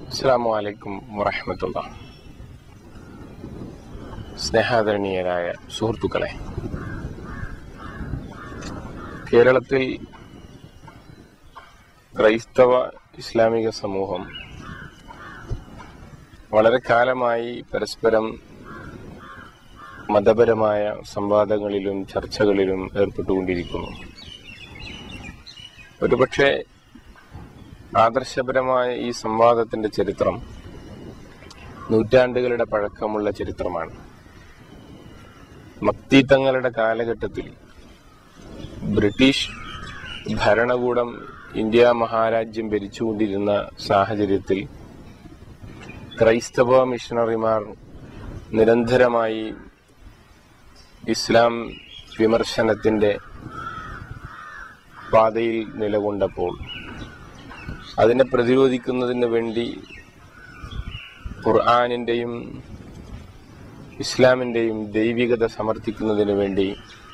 അസ്സാം വലൈക്കും വറഹമത്തുള്ള സ്നേഹാദരണീയരായ സുഹൃത്തുക്കളെ കേരളത്തിൽ ക്രൈസ്തവ ഇസ്ലാമിക സമൂഹം വളരെ കാലമായി പരസ്പരം മതപരമായ സംവാദങ്ങളിലും ചർച്ചകളിലും ഏർപ്പെട്ടുകൊണ്ടിരിക്കുന്നു ഒരുപക്ഷെ ആദർശപരമായ ഈ സംവാദത്തിന്റെ ചരിത്രം നൂറ്റാണ്ടുകളുടെ പഴക്കമുള്ള ചരിത്രമാണ് മക്തി തങ്ങളുടെ കാലഘട്ടത്തിൽ ബ്രിട്ടീഷ് ഭരണകൂടം ഇന്ത്യ മഹാരാജ്യം ഭരിച്ചുകൊണ്ടിരുന്ന സാഹചര്യത്തിൽ ക്രൈസ്തവ മിഷണറിമാർ നിരന്തരമായി ഇസ്ലാം വിമർശനത്തിന്റെ പാതയിൽ നിലകൊണ്ടപ്പോൾ അതിനെ പ്രതിരോധിക്കുന്നതിന് വേണ്ടി ഖുർആാനിന്റെയും ഇസ്ലാമിന്റെയും ദൈവികത സമർത്ഥിക്കുന്നതിന് വേണ്ടി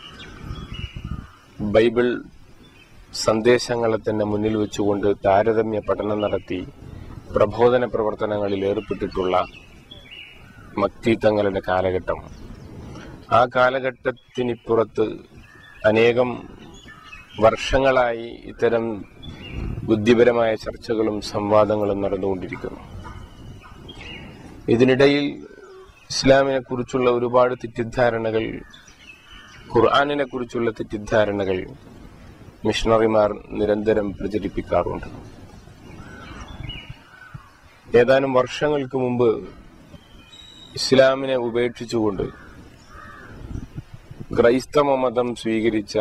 ബൈബിൾ സന്ദേശങ്ങളെ തന്നെ മുന്നിൽ വെച്ചുകൊണ്ട് താരതമ്യ പഠനം നടത്തി പ്രബോധന പ്രവർത്തനങ്ങളിൽ ഏർപ്പെട്ടിട്ടുള്ള മക്തി തങ്ങളുടെ കാലഘട്ടം ആ കാലഘട്ടത്തിനിപ്പുറത്ത് അനേകം വർഷങ്ങളായി ഇത്തരം ബുദ്ധിപരമായ ചർച്ചകളും സംവാദങ്ങളും നടന്നുകൊണ്ടിരിക്കുന്നു ഇതിനിടയിൽ ഇസ്ലാമിനെ കുറിച്ചുള്ള ഒരുപാട് തെറ്റിദ്ധാരണകൾ ഖുർആാനിനെ കുറിച്ചുള്ള തെറ്റിദ്ധാരണകൾ മിഷണറിമാർ നിരന്തരം പ്രചരിപ്പിക്കാറുണ്ട് ഏതാനും വർഷങ്ങൾക്ക് മുമ്പ് ഇസ്ലാമിനെ ഉപേക്ഷിച്ചുകൊണ്ട് ക്രൈസ്തവ മതം സ്വീകരിച്ച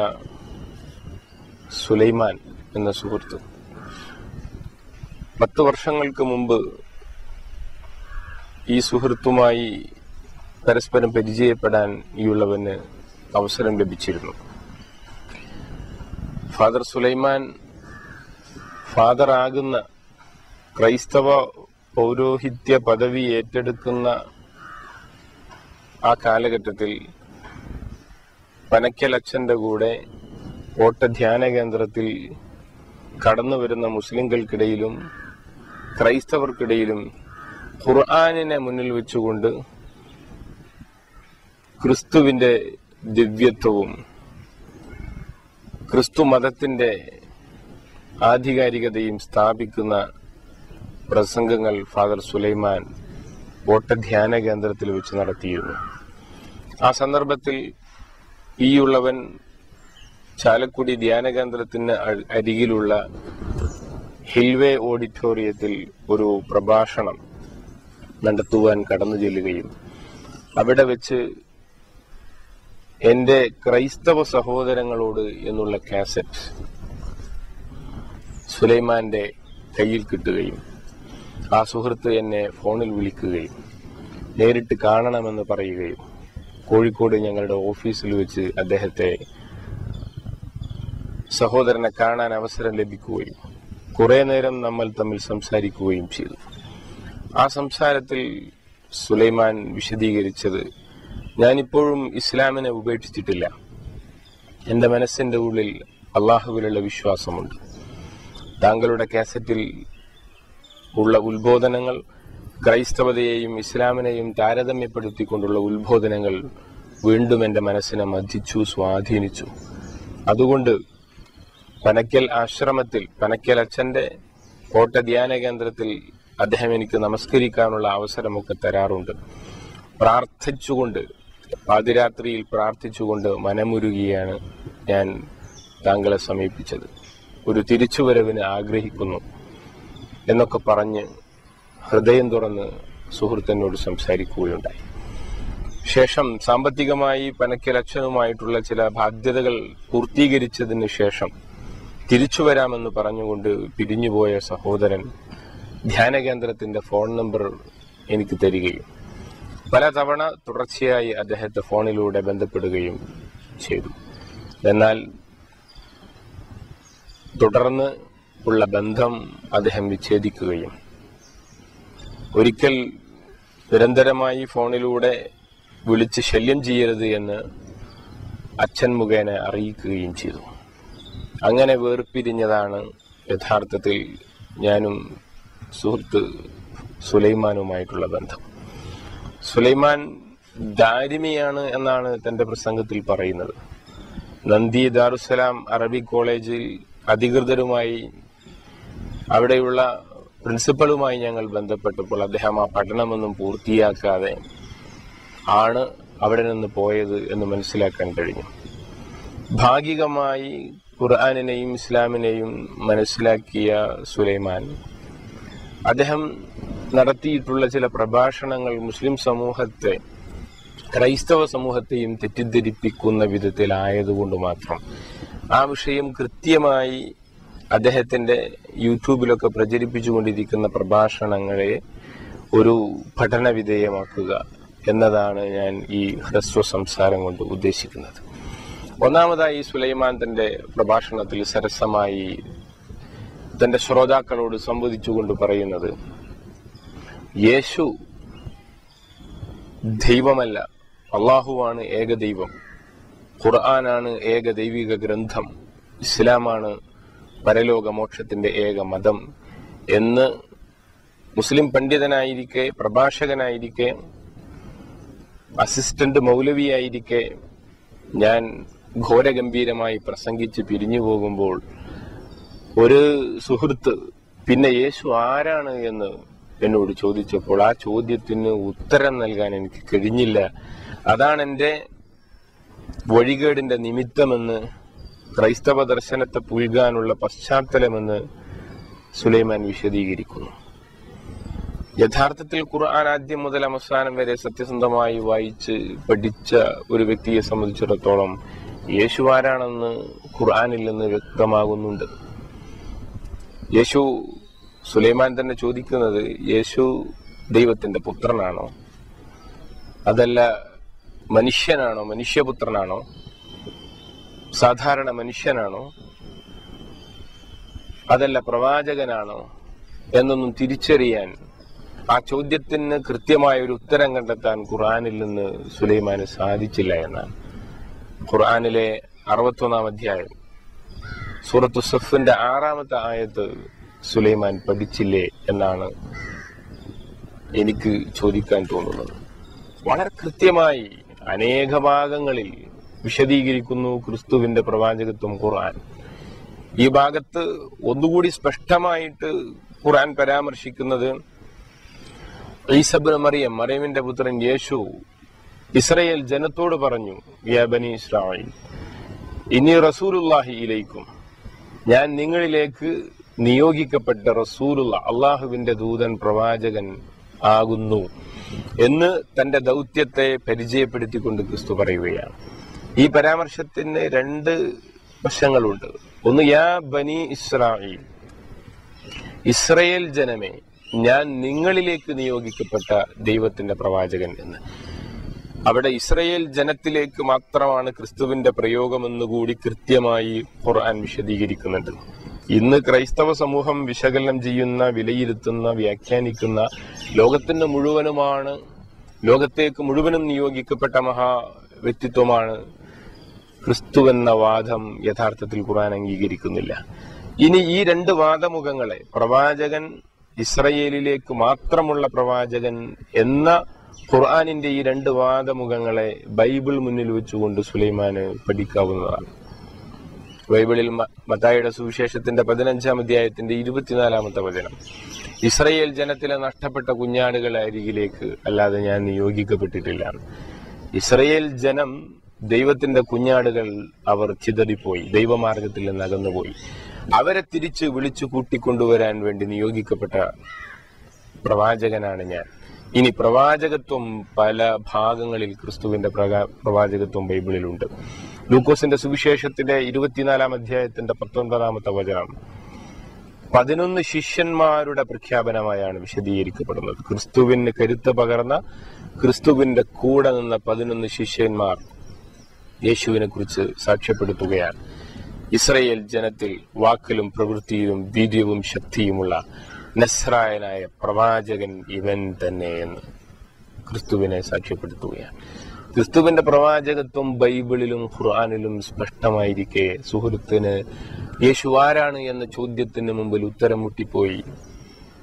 സുലൈമാൻ എന്ന സുഹൃത്ത് പത്ത് വർഷങ്ങൾക്ക് മുമ്പ് ഈ സുഹൃത്തുമായി പരസ്പരം പരിചയപ്പെടാൻ ഈയുള്ളവന് അവസരം ലഭിച്ചിരുന്നു ഫാദർ സുലൈമാൻ ഫാദർ ആകുന്ന ക്രൈസ്തവ പൗരോഹിത്യ പദവി ഏറ്റെടുക്കുന്ന ആ കാലഘട്ടത്തിൽ പനക്കൽ അച്ഛന്റെ കൂടെ ഓട്ട ധ്യാന കേന്ദ്രത്തിൽ കടന്നു വരുന്ന മുസ്ലിങ്ങൾക്കിടയിലും ക്രൈസ്തവർക്കിടയിലും ഖുർആാനിനെ മുന്നിൽ വെച്ചുകൊണ്ട് ക്രിസ്തുവിന്റെ ദിവ്യത്വവും ക്രിസ്തു മതത്തിന്റെ ആധികാരികതയും സ്ഥാപിക്കുന്ന പ്രസംഗങ്ങൾ ഫാദർ സുലൈമാൻ ഓട്ട ധ്യാന കേന്ദ്രത്തിൽ വെച്ച് നടത്തിയിരുന്നു ആ സന്ദർഭത്തിൽ ഈയുള്ളവൻ ചാലക്കുടി ധ്യാന കേന്ദ്രത്തിന് അ- അരികിലുള്ള ഹിൽവേ ഓഡിറ്റോറിയത്തിൽ ഒരു പ്രഭാഷണം നടത്തുവാൻ കടന്നു ചെല്ലുകയും അവിടെ വെച്ച് എന്റെ ക്രൈസ്തവ സഹോദരങ്ങളോട് എന്നുള്ള കാസറ്റ് സുലൈമാന്റെ കയ്യിൽ കിട്ടുകയും ആ സുഹൃത്ത് എന്നെ ഫോണിൽ വിളിക്കുകയും നേരിട്ട് കാണണമെന്ന് പറയുകയും കോഴിക്കോട് ഞങ്ങളുടെ ഓഫീസിൽ വെച്ച് അദ്ദേഹത്തെ സഹോദരനെ കാണാൻ അവസരം ലഭിക്കുകയും കുറെ നേരം നമ്മൾ തമ്മിൽ സംസാരിക്കുകയും ചെയ്തു ആ സംസാരത്തിൽ സുലൈമാൻ വിശദീകരിച്ചത് ഞാനിപ്പോഴും ഇസ്ലാമിനെ ഉപേക്ഷിച്ചിട്ടില്ല എന്റെ മനസ്സിന്റെ ഉള്ളിൽ അള്ളാഹുവിലുള്ള വിശ്വാസമുണ്ട് താങ്കളുടെ കാസറ്റിൽ ഉള്ള ഉത്ബോധനങ്ങൾ ക്രൈസ്തവതയെയും ഇസ്ലാമിനെയും താരതമ്യപ്പെടുത്തിക്കൊണ്ടുള്ള ഉത്ബോധനങ്ങൾ വീണ്ടും എന്റെ മനസ്സിനെ മഥിച്ചു സ്വാധീനിച്ചു അതുകൊണ്ട് പനക്കൽ ആശ്രമത്തിൽ പനക്കൽ അച്ഛന്റെ കോട്ട ധ്യാന കേന്ദ്രത്തിൽ അദ്ദേഹം എനിക്ക് നമസ്കരിക്കാനുള്ള അവസരമൊക്കെ തരാറുണ്ട് പ്രാർത്ഥിച്ചുകൊണ്ട് പാതിരാത്രിയിൽ പ്രാർത്ഥിച്ചുകൊണ്ട് മനമുരുകിയാണ് ഞാൻ താങ്കളെ സമീപിച്ചത് ഒരു തിരിച്ചുവരവിന് ആഗ്രഹിക്കുന്നു എന്നൊക്കെ പറഞ്ഞ് ഹൃദയം തുറന്ന് സുഹൃത്തിനോട് സംസാരിക്കുകയുണ്ടായി ശേഷം സാമ്പത്തികമായി പനക്കൽ അച്ഛനുമായിട്ടുള്ള ചില ബാധ്യതകൾ പൂർത്തീകരിച്ചതിന് ശേഷം തിരിച്ചു വരാമെന്ന് പറഞ്ഞുകൊണ്ട് പിരിഞ്ഞുപോയ സഹോദരൻ ധ്യാന കേന്ദ്രത്തിന്റെ ഫോൺ നമ്പർ എനിക്ക് തരികയും പലതവണ തുടർച്ചയായി അദ്ദേഹത്തെ ഫോണിലൂടെ ബന്ധപ്പെടുകയും ചെയ്തു എന്നാൽ തുടർന്ന് ഉള്ള ബന്ധം അദ്ദേഹം വിച്ഛേദിക്കുകയും ഒരിക്കൽ നിരന്തരമായി ഫോണിലൂടെ വിളിച്ച് ശല്യം ചെയ്യരുത് എന്ന് അച്ഛൻ മുഖേന അറിയിക്കുകയും ചെയ്തു അങ്ങനെ വേർപിരിഞ്ഞതാണ് യഥാർത്ഥത്തിൽ ഞാനും സുഹൃത്ത് സുലൈമാനുമായിട്ടുള്ള ബന്ധം സുലൈമാൻ ദാരിമിയാണ് എന്നാണ് തന്റെ പ്രസംഗത്തിൽ പറയുന്നത് നന്ദി ദാറുസലാം അറബി കോളേജിൽ അധികൃതരുമായി അവിടെയുള്ള പ്രിൻസിപ്പളുമായി ഞങ്ങൾ ബന്ധപ്പെട്ടപ്പോൾ അദ്ദേഹം ആ പഠനമൊന്നും പൂർത്തിയാക്കാതെ ആണ് അവിടെ നിന്ന് പോയത് എന്ന് മനസ്സിലാക്കാൻ കഴിഞ്ഞു ഭാഗികമായി ഖുർആാനിനെയും ഇസ്ലാമിനെയും മനസ്സിലാക്കിയ സുലൈമാൻ അദ്ദേഹം നടത്തിയിട്ടുള്ള ചില പ്രഭാഷണങ്ങൾ മുസ്ലിം സമൂഹത്തെ ക്രൈസ്തവ സമൂഹത്തെയും തെറ്റിദ്ധരിപ്പിക്കുന്ന വിധത്തിലായതുകൊണ്ട് മാത്രം ആ വിഷയം കൃത്യമായി അദ്ദേഹത്തിന്റെ യൂട്യൂബിലൊക്കെ പ്രചരിപ്പിച്ചുകൊണ്ടിരിക്കുന്ന പ്രഭാഷണങ്ങളെ ഒരു പഠന വിധേയമാക്കുക എന്നതാണ് ഞാൻ ഈ ഹ്രസ്വ സംസാരം കൊണ്ട് ഉദ്ദേശിക്കുന്നത് ഒന്നാമതായി സുലൈമാൻ തന്റെ പ്രഭാഷണത്തിൽ സരസമായി തന്റെ ശ്രോതാക്കളോട് സംവദിച്ചുകൊണ്ട് പറയുന്നത് യേശു ദൈവമല്ല അള്ളാഹുവാണ് ഏകദൈവം ഖുർആനാണ് ഏക ദൈവിക ഗ്രന്ഥം ഇസ്ലാമാണ് പരലോക മോക്ഷത്തിന്റെ ഏക മതം എന്ന് മുസ്ലിം പണ്ഡിതനായിരിക്കെ പ്രഭാഷകനായിരിക്കെ അസിസ്റ്റന്റ് മൗലവിയായിരിക്കെ ഞാൻ ഘോരഗംഭീരമായി പ്രസംഗിച്ച് പിരിഞ്ഞു പോകുമ്പോൾ ഒരു സുഹൃത്ത് പിന്നെ യേശു ആരാണ് എന്ന് എന്നോട് ചോദിച്ചപ്പോൾ ആ ചോദ്യത്തിന് ഉത്തരം നൽകാൻ എനിക്ക് കഴിഞ്ഞില്ല അതാണ് എൻ്റെ വഴികേടിന്റെ നിമിത്തമെന്ന് ക്രൈസ്തവ ദർശനത്തെ പുൽകാനുള്ള പശ്ചാത്തലമെന്ന് സുലൈമാൻ വിശദീകരിക്കുന്നു യഥാർത്ഥത്തിൽ ഖുർആൻ ആദ്യം മുതൽ അവസാനം വരെ സത്യസന്ധമായി വായിച്ച് പഠിച്ച ഒരു വ്യക്തിയെ സംബന്ധിച്ചിടത്തോളം യേശു ആരാണെന്ന് ഖുർആനിൽ നിന്ന് വ്യക്തമാകുന്നുണ്ട് യേശു സുലൈമാൻ തന്നെ ചോദിക്കുന്നത് യേശു ദൈവത്തിന്റെ പുത്രനാണോ അതല്ല മനുഷ്യനാണോ മനുഷ്യപുത്രനാണോ സാധാരണ മനുഷ്യനാണോ അതല്ല പ്രവാചകനാണോ എന്നൊന്നും തിരിച്ചറിയാൻ ആ ചോദ്യത്തിന് കൃത്യമായ ഒരു ഉത്തരം കണ്ടെത്താൻ ഖുർആനിൽ നിന്ന് സുലൈമാന് സാധിച്ചില്ല എന്നാണ് ഖുർആനിലെ അറുപത്തൊന്നാം അധ്യായം സൂറത്തു സഫിന്റെ ആറാമത്തെ ആയത്ത് സുലൈമാൻ പഠിച്ചില്ലേ എന്നാണ് എനിക്ക് ചോദിക്കാൻ തോന്നുന്നത് വളരെ കൃത്യമായി അനേക ഭാഗങ്ങളിൽ വിശദീകരിക്കുന്നു ക്രിസ്തുവിന്റെ പ്രവാചകത്വം ഖുർആൻ ഈ ഭാഗത്ത് ഒന്നുകൂടി സ്പഷ്ടമായിട്ട് ഖുർആൻ പരാമർശിക്കുന്നത് ഈസബിന് മറിയം മറിയമിന്റെ പുത്രൻ യേശു ഇസ്രയേൽ ജനത്തോട് പറഞ്ഞു യാ ബനി ഇസ്രായേൽ ഇനി റസൂലുല്ലാഹി ഇലൈക്കും ഞാൻ നിങ്ങളിലേക്ക് നിയോഗിക്കപ്പെട്ട റസൂലുള്ള അള്ളാഹുവിന്റെ ദൂതൻ പ്രവാചകൻ ആകുന്നു എന്ന് തന്റെ ദൗത്യത്തെ പരിചയപ്പെടുത്തിക്കൊണ്ട് ക്രിസ്തു പറയുകയാണ് ഈ പരാമർശത്തിന് രണ്ട് വശങ്ങളുണ്ട് ഒന്ന് യാ ബനി ഇസ്രായേൽ ഇസ്രയേൽ ജനമേ ഞാൻ നിങ്ങളിലേക്ക് നിയോഗിക്കപ്പെട്ട ദൈവത്തിന്റെ പ്രവാചകൻ എന്ന് അവിടെ ഇസ്രയേൽ ജനത്തിലേക്ക് മാത്രമാണ് ക്രിസ്തുവിന്റെ പ്രയോഗമെന്ന് കൂടി കൃത്യമായി ഖുർആൻ വിശദീകരിക്കുന്നുണ്ട് ഇന്ന് ക്രൈസ്തവ സമൂഹം വിശകലനം ചെയ്യുന്ന വിലയിരുത്തുന്ന വ്യാഖ്യാനിക്കുന്ന ലോകത്തിന്റെ മുഴുവനുമാണ് ലോകത്തേക്ക് മുഴുവനും നിയോഗിക്കപ്പെട്ട മഹാ വ്യക്തിത്വമാണ് ക്രിസ്തു എന്ന വാദം യഥാർത്ഥത്തിൽ ഖുർആൻ അംഗീകരിക്കുന്നില്ല ഇനി ഈ രണ്ട് വാദമുഖങ്ങളെ പ്രവാചകൻ ഇസ്രയേലിലേക്ക് മാത്രമുള്ള പ്രവാചകൻ എന്ന ഖുർആാനിന്റെ ഈ രണ്ട് വാദമുഖങ്ങളെ ബൈബിൾ മുന്നിൽ വെച്ചുകൊണ്ട് സുലൈമാന് പഠിക്കാവുന്നതാണ് ബൈബിളിൽ മ- മത്തായിയുടെ സുവിശേഷത്തിന്റെ പതിനഞ്ചാം അധ്യായത്തിന്റെ ഇരുപത്തിനാലാമത്തെ വചനം ഇസ്രയേൽ ജനത്തിലെ നഷ്ടപ്പെട്ട കുഞ്ഞാടുകളെ അരികിലേക്ക് അല്ലാതെ ഞാൻ നിയോഗിക്കപ്പെട്ടിട്ടില്ല ഇസ്രയേൽ ജനം ദൈവത്തിന്റെ കുഞ്ഞാടുകൾ അവർ ചിതറിപ്പോയി ദൈവമാർഗത്തിൽ നിന്ന് അകന്നുപോയി അവരെ തിരിച്ച് വിളിച്ചു കൂട്ടിക്കൊണ്ടുവരാൻ വേണ്ടി നിയോഗിക്കപ്പെട്ട പ്രവാചകനാണ് ഞാൻ ഇനി പ്രവാചകത്വം പല ഭാഗങ്ങളിൽ ക്രിസ്തുവിന്റെ പ്രകാ- പ്രവാചകത്വം ബൈബിളിലുണ്ട് ലൂക്കോസിന്റെ സുവിശേഷത്തിന്റെ ഇരുപത്തിനാലാം അധ്യായത്തിന്റെ പത്തൊൻപതാമത്തെ വചനം പതിനൊന്ന് ശിഷ്യന്മാരുടെ പ്രഖ്യാപനമായാണ് വിശദീകരിക്കപ്പെടുന്നത് ക്രിസ്തുവിന് കരുത്ത് പകർന്ന ക്രിസ്തുവിന്റെ കൂടെ നിന്ന പതിനൊന്ന് ശിഷ്യന്മാർ യേശുവിനെ കുറിച്ച് സാക്ഷ്യപ്പെടുത്തുകയാണ് ഇസ്രയേൽ ജനത്തിൽ വാക്കിലും പ്രവൃത്തിയിലും വീര്യവും ശക്തിയുമുള്ള നസ്രായനായ പ്രവാചകൻ ഇവൻ തന്നെ എന്ന് ക്രിസ്തുവിനെ സാക്ഷ്യപ്പെടുത്തുകയാണ് ക്രിസ്തുവിന്റെ പ്രവാചകത്വം ബൈബിളിലും ഖുർആാനിലും സ്പഷ്ടമായിരിക്കെ സുഹൃത്തിന് യേശു ആരാണ് എന്ന ചോദ്യത്തിന് മുമ്പിൽ ഉത്തരം മുട്ടിപ്പോയി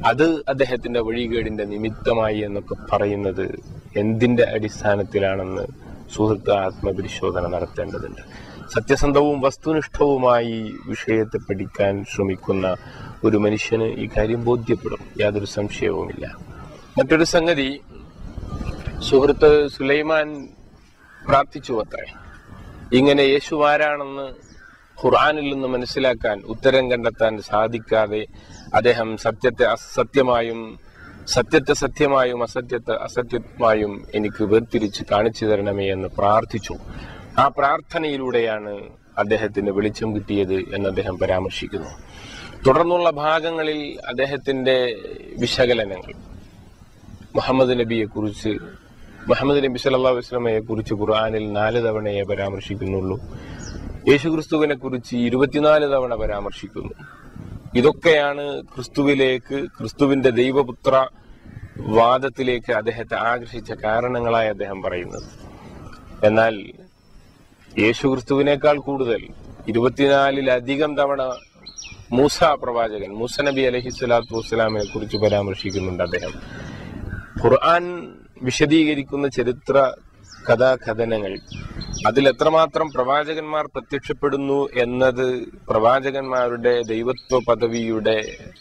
അത് അദ്ദേഹത്തിന്റെ വഴികേടിന്റെ നിമിത്തമായി എന്നൊക്കെ പറയുന്നത് എന്തിന്റെ അടിസ്ഥാനത്തിലാണെന്ന് സുഹൃത്ത് ആത്മപരിശോധന നടത്തേണ്ടതുണ്ട് സത്യസന്ധവും വസ്തുനിഷ്ഠവുമായി വിഷയത്തെ പഠിക്കാൻ ശ്രമിക്കുന്ന ഒരു മനുഷ്യന് ഈ കാര്യം ബോധ്യപ്പെടും യാതൊരു സംശയവുമില്ല മറ്റൊരു സംഗതി സുഹൃത്ത് സുലൈമാൻ പ്രാർത്ഥിച്ചു അത്രേ ഇങ്ങനെ യേശു ആരാണെന്ന് ഖുർആനിൽ നിന്ന് മനസ്സിലാക്കാൻ ഉത്തരം കണ്ടെത്താൻ സാധിക്കാതെ അദ്ദേഹം സത്യത്തെ അസത്യമായും സത്യത്തെ സത്യമായും അസത്യത്തെ അസത്യമായും എനിക്ക് വേർതിരിച്ച് കാണിച്ചു തരണമേ എന്ന് പ്രാർത്ഥിച്ചു ആ പ്രാർത്ഥനയിലൂടെയാണ് അദ്ദേഹത്തിന് വെളിച്ചം കിട്ടിയത് എന്ന് അദ്ദേഹം പരാമർശിക്കുന്നു തുടർന്നുള്ള ഭാഗങ്ങളിൽ അദ്ദേഹത്തിന്റെ വിശകലനങ്ങൾ മുഹമ്മദ് നബിയെ കുറിച്ച് മുഹമ്മദ് നബി സല്ലല്ലാഹു അലൈഹി വസല്ലമയെ കുറിച്ച് ഖുർആനിൽ നാല് തവണയെ പരാമർശിക്കുന്നുള്ളൂ യേശുക്രിസ്തുവിനെ കുറിച്ച് ഇരുപത്തിനാല് തവണ പരാമർശിക്കുന്നു ഇതൊക്കെയാണ് ക്രിസ്തുവിലേക്ക് ക്രിസ്തുവിന്റെ ദൈവപുത്ര വാദത്തിലേക്ക് അദ്ദേഹത്തെ ആകർഷിച്ച കാരണങ്ങളായി അദ്ദേഹം പറയുന്നത് എന്നാൽ യേശുക്രിസ്തുവിനേക്കാൾ കൂടുതൽ ഇരുപത്തിനാലിലധികം തവണ മൂസ പ്രവാചകൻ മൂസ നബി അലഹി സ്വലാത്തു വസ്സലാമിനെ കുറിച്ച് പരാമർശിക്കുന്നുണ്ട് അദ്ദേഹം ഖുർആൻ വിശദീകരിക്കുന്ന ചരിത്ര കഥാകഥനങ്ങൾ അതിൽ എത്രമാത്രം പ്രവാചകന്മാർ പ്രത്യക്ഷപ്പെടുന്നു എന്നത് പ്രവാചകന്മാരുടെ ദൈവത്വ പദവിയുടെ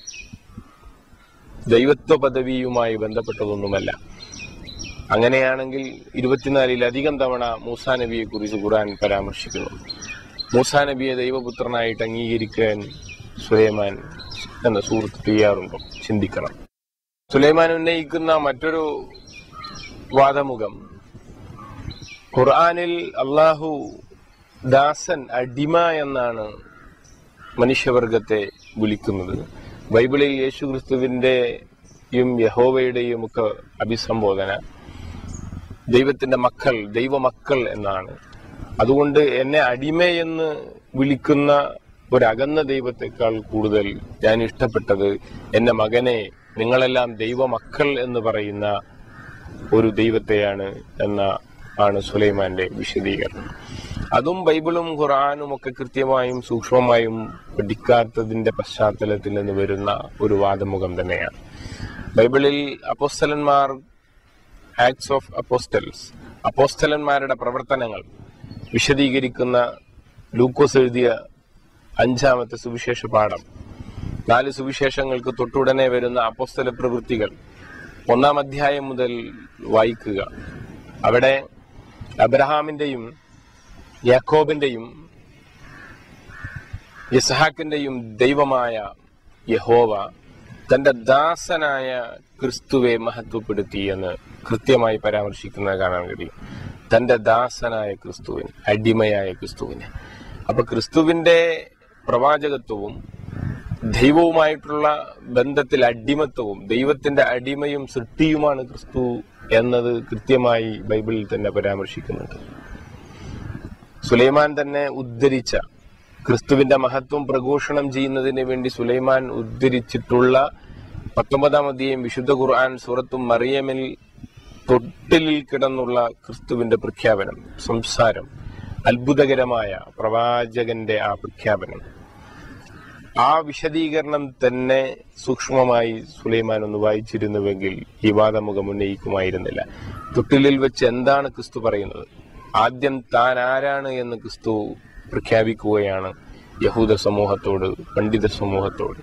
ദൈവത്വ പദവിയുമായി ബന്ധപ്പെട്ടതൊന്നുമല്ല അങ്ങനെയാണെങ്കിൽ ഇരുപത്തിനാലിലധികം തവണ മൂസാ നബിയെ കുറിച്ച് ഖുർആൻ പരാമർശിക്കുന്നു മൂസാ നബിയെ ദൈവപുത്രനായിട്ട് അംഗീകരിക്കാൻ സുലൈമാൻ എന്ന സുഹൃത്ത് ചെയ്യാറുണ്ടോ ചിന്തിക്കണം സുലൈമാൻ ഉന്നയിക്കുന്ന മറ്റൊരു വാദമുഖം ഖുർആനിൽ അള്ളാഹു ദാസൻ അടിമ എന്നാണ് മനുഷ്യവർഗത്തെ വിളിക്കുന്നത് ബൈബിളിൽ യേശു ക്രിസ്തുവിന്റെയും യഹോവയുടെയും ഒക്കെ അഭിസംബോധന ദൈവത്തിന്റെ മക്കൾ ദൈവമക്കൾ എന്നാണ് അതുകൊണ്ട് എന്നെ അടിമയെന്ന് വിളിക്കുന്ന ഒരു അകന്ന ദൈവത്തെക്കാൾ കൂടുതൽ ഞാൻ ഇഷ്ടപ്പെട്ടത് എന്റെ മകനെ നിങ്ങളെല്ലാം ദൈവമക്കൾ എന്ന് പറയുന്ന ഒരു ദൈവത്തെയാണ് എന്ന ആണ് സുലൈമാന്റെ വിശദീകരണം അതും ബൈബിളും ഖുറാനും ഒക്കെ കൃത്യമായും സൂക്ഷ്മമായും പഠിക്കാത്തതിന്റെ പശ്ചാത്തലത്തിൽ നിന്ന് വരുന്ന ഒരു വാദമുഖം തന്നെയാണ് ബൈബിളിൽ അപ്പോസ്തലന്മാർ ആക്ട്സ് ഓഫ് അപ്പോസ്റ്റൽസ് അപ്പോസ്തലന്മാരുടെ പ്രവർത്തനങ്ങൾ വിശദീകരിക്കുന്ന ലൂക്കോസ് എഴുതിയ അഞ്ചാമത്തെ സുവിശേഷ പാഠം നാല് സുവിശേഷങ്ങൾക്ക് തൊട്ടുടനെ വരുന്ന അപ്പോസ്തല പ്രവൃത്തികൾ ഒന്നാം അധ്യായം മുതൽ വായിക്കുക അവിടെ അബ്രഹാമിന്റെയും യാക്കോബിന്റെയും യിസ്ഹാക്കിന്റെയും ദൈവമായ യഹോവ തന്റെ ദാസനായ ക്രിസ്തുവെ മഹത്വപ്പെടുത്തി എന്ന് കൃത്യമായി പരാമർശിക്കുന്നത് കാണാൻ കഴിയും തന്റെ ദാസനായ ക്രിസ്തുവിന് അടിമയായ ക്രിസ്തുവിന് അപ്പൊ ക്രിസ്തുവിന്റെ പ്രവാചകത്വവും ദൈവവുമായിട്ടുള്ള ബന്ധത്തിൽ അടിമത്വവും ദൈവത്തിന്റെ അടിമയും സൃഷ്ടിയുമാണ് ക്രിസ്തു എന്നത് കൃത്യമായി ബൈബിളിൽ തന്നെ പരാമർശിക്കുന്നുണ്ട് സുലൈമാൻ തന്നെ ഉദ്ധരിച്ച ക്രിസ്തുവിന്റെ മഹത്വം പ്രഘോഷണം ചെയ്യുന്നതിന് വേണ്ടി സുലൈമാൻ ഉദ്ധരിച്ചിട്ടുള്ള പത്തൊമ്പതാം അധ്യായം വിശുദ്ധ ഖുർആൻ സൂറത്തും മറിയമിൽ തൊട്ടിലിൽ കിടന്നുള്ള ക്രിസ്തുവിന്റെ പ്രഖ്യാപനം സംസാരം അത്ഭുതകരമായ പ്രവാചകന്റെ ആ പ്രഖ്യാപനം ആ വിശദീകരണം തന്നെ സൂക്ഷ്മമായി സുലൈമാൻ ഒന്ന് വായിച്ചിരുന്നുവെങ്കിൽ ഈ വാദമുഖം ഉന്നയിക്കുമായിരുന്നില്ല തൊട്ടിലിൽ വെച്ച് എന്താണ് ക്രിസ്തു പറയുന്നത് ആദ്യം താൻ ആരാണ് എന്ന് ക്രിസ്തു പ്രഖ്യാപിക്കുകയാണ് യഹൂദ സമൂഹത്തോട് പണ്ഡിത സമൂഹത്തോട്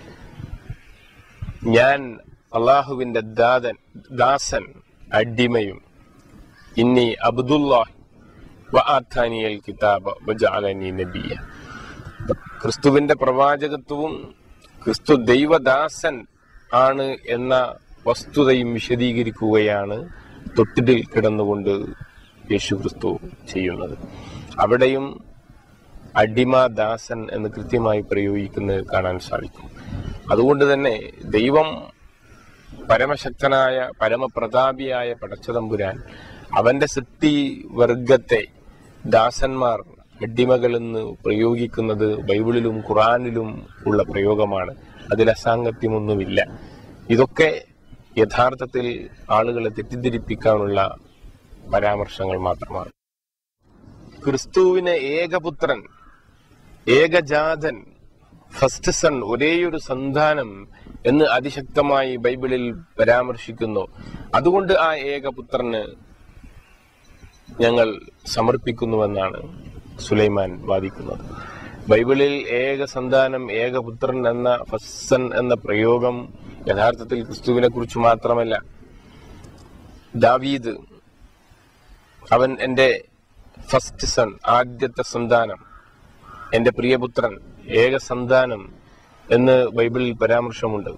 ഞാൻ അള്ളാഹുവിന്റെ ദാതൻ ദാസൻ അടിമയും ഇന്നി അബ്ദുല്ലാഹ് വആത്താനിയൽ കിതാബ വജഅലനി നബിയ ക്രിസ്തുവിന്റെ പ്രവാചകത്വവും ക്രിസ്തു ദൈവദാസൻ ആണ് എന്ന വസ്തുതയും വിശദീകരിക്കുകയാണ് തൊട്ടിലിൽ കിടന്നുകൊണ്ട് യേശു ക്രിസ്തു ചെയ്യുന്നത് അവിടെയും അടിമദാസൻ എന്ന് കൃത്യമായി പ്രയോഗിക്കുന്നത് കാണാൻ സാധിക്കും അതുകൊണ്ട് തന്നെ ദൈവം പരമശക്തനായ പരമപ്രതാപിയായ പടച്ചതമ്പുരാൻ അവന്റെ സൃഷ്ടി വർഗത്തെ ദാസന്മാർ അടിമകളെന്ന് പ്രയോഗിക്കുന്നത് ബൈബിളിലും ഖുറാനിലും ഉള്ള പ്രയോഗമാണ് അതിൽ അസാംഗത്യമൊന്നുമില്ല ഇതൊക്കെ യഥാർത്ഥത്തിൽ ആളുകളെ തെറ്റിദ്ധരിപ്പിക്കാനുള്ള പരാമർശങ്ങൾ മാത്രമാണ് ക്രിസ്തുവിനെ ഏകപുത്രൻ ഏകജാതൻ ഫസ്റ്റ് സൺ ഒരേയൊരു സന്താനം എന്ന് അതിശക്തമായി ബൈബിളിൽ പരാമർശിക്കുന്നു അതുകൊണ്ട് ആ ഏകപുത്രന് ഞങ്ങൾ സമർപ്പിക്കുന്നുവെന്നാണ് സുലൈമാൻ വാദിക്കുന്നത് ബൈബിളിൽ ഏക സന്താനം ഏകപുത്രൻ എന്ന ഫസ്സൻ എന്ന പ്രയോഗം യഥാർത്ഥത്തിൽ ക്രിസ്തുവിനെ കുറിച്ച് മാത്രമല്ല ദാവീദ് അവൻ എന്റെ ഫസ്റ്റ് സൺ ആദ്യത്തെ സന്താനം എന്റെ പ്രിയപുത്രൻ ഏക സന്താനം എന്ന് ബൈബിളിൽ പരാമർശമുണ്ട്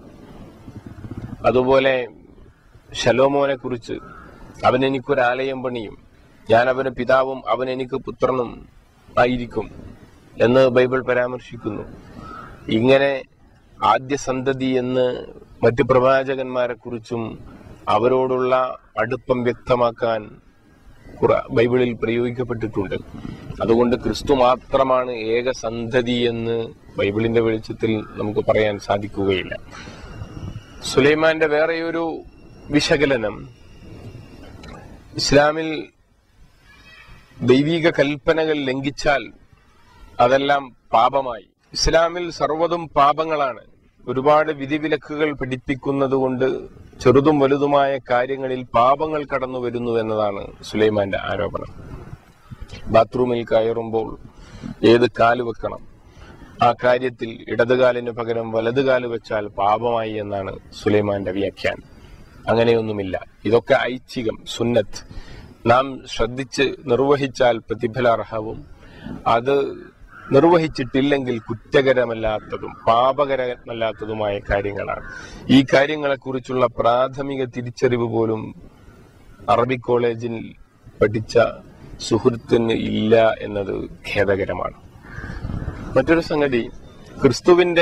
അതുപോലെ ശലോമോനെ കുറിച്ച് അവൻ എനിക്കൊരാലയം പണിയും ഞാൻ അവന് പിതാവും അവൻ എനിക്ക് പുത്രനും ആയിരിക്കും എന്ന് ബൈബിൾ പരാമർശിക്കുന്നു ഇങ്ങനെ ആദ്യ സന്തതി എന്ന് മറ്റു പ്രവാചകന്മാരെ കുറിച്ചും അവരോടുള്ള അടുപ്പം വ്യക്തമാക്കാൻ ഖുറ- ബൈബിളിൽ പ്രയോഗിക്കപ്പെട്ടിട്ടുണ്ട് അതുകൊണ്ട് ക്രിസ്തു മാത്രമാണ് ഏക സന്തതി എന്ന് ബൈബിളിന്റെ വെളിച്ചത്തിൽ നമുക്ക് പറയാൻ സാധിക്കുകയില്ല സുലൈമാന്റെ വേറെയൊരു വിശകലനം ഇസ്ലാമിൽ ദൈവിക കൽപ്പനകൾ ലംഘിച്ചാൽ അതെല്ലാം പാപമായി ഇസ്ലാമിൽ സർവ്വതും പാപങ്ങളാണ് ഒരുപാട് വിധിവിലക്കുകൾ പഠിപ്പിക്കുന്നത് കൊണ്ട് ചെറുതും വലുതുമായ കാര്യങ്ങളിൽ പാപങ്ങൾ കടന്നു വരുന്നു എന്നതാണ് സുലൈമാന്റെ ആരോപണം ബാത്റൂമിൽ കയറുമ്പോൾ ഏത് കാല് വെക്കണം ആ കാര്യത്തിൽ ഇടതുകാലിന് പകരം വലതുകാല് വെച്ചാൽ പാപമായി എന്നാണ് സുലൈമാന്റെ വ്യാഖ്യാനം അങ്ങനെയൊന്നുമില്ല ഇതൊക്കെ ഐച്ഛികം സുന്നത്ത് നാം ശ്രദ്ധിച്ച് നിർവഹിച്ചാൽ പ്രതിഫലാർഹവും അത് നിർവഹിച്ചിട്ടില്ലെങ്കിൽ കുറ്റകരമല്ലാത്തതും പാപകരമല്ലാത്തതുമായ കാര്യങ്ങളാണ് ഈ കാര്യങ്ങളെക്കുറിച്ചുള്ള പ്രാഥമിക തിരിച്ചറിവ് പോലും അറബിക് കോളേജിൽ പഠിച്ച സുഹൃത്തിന് ഇല്ല എന്നത് ഖേദകരമാണ് മറ്റൊരു സംഗതി ക്രിസ്തുവിന്റെ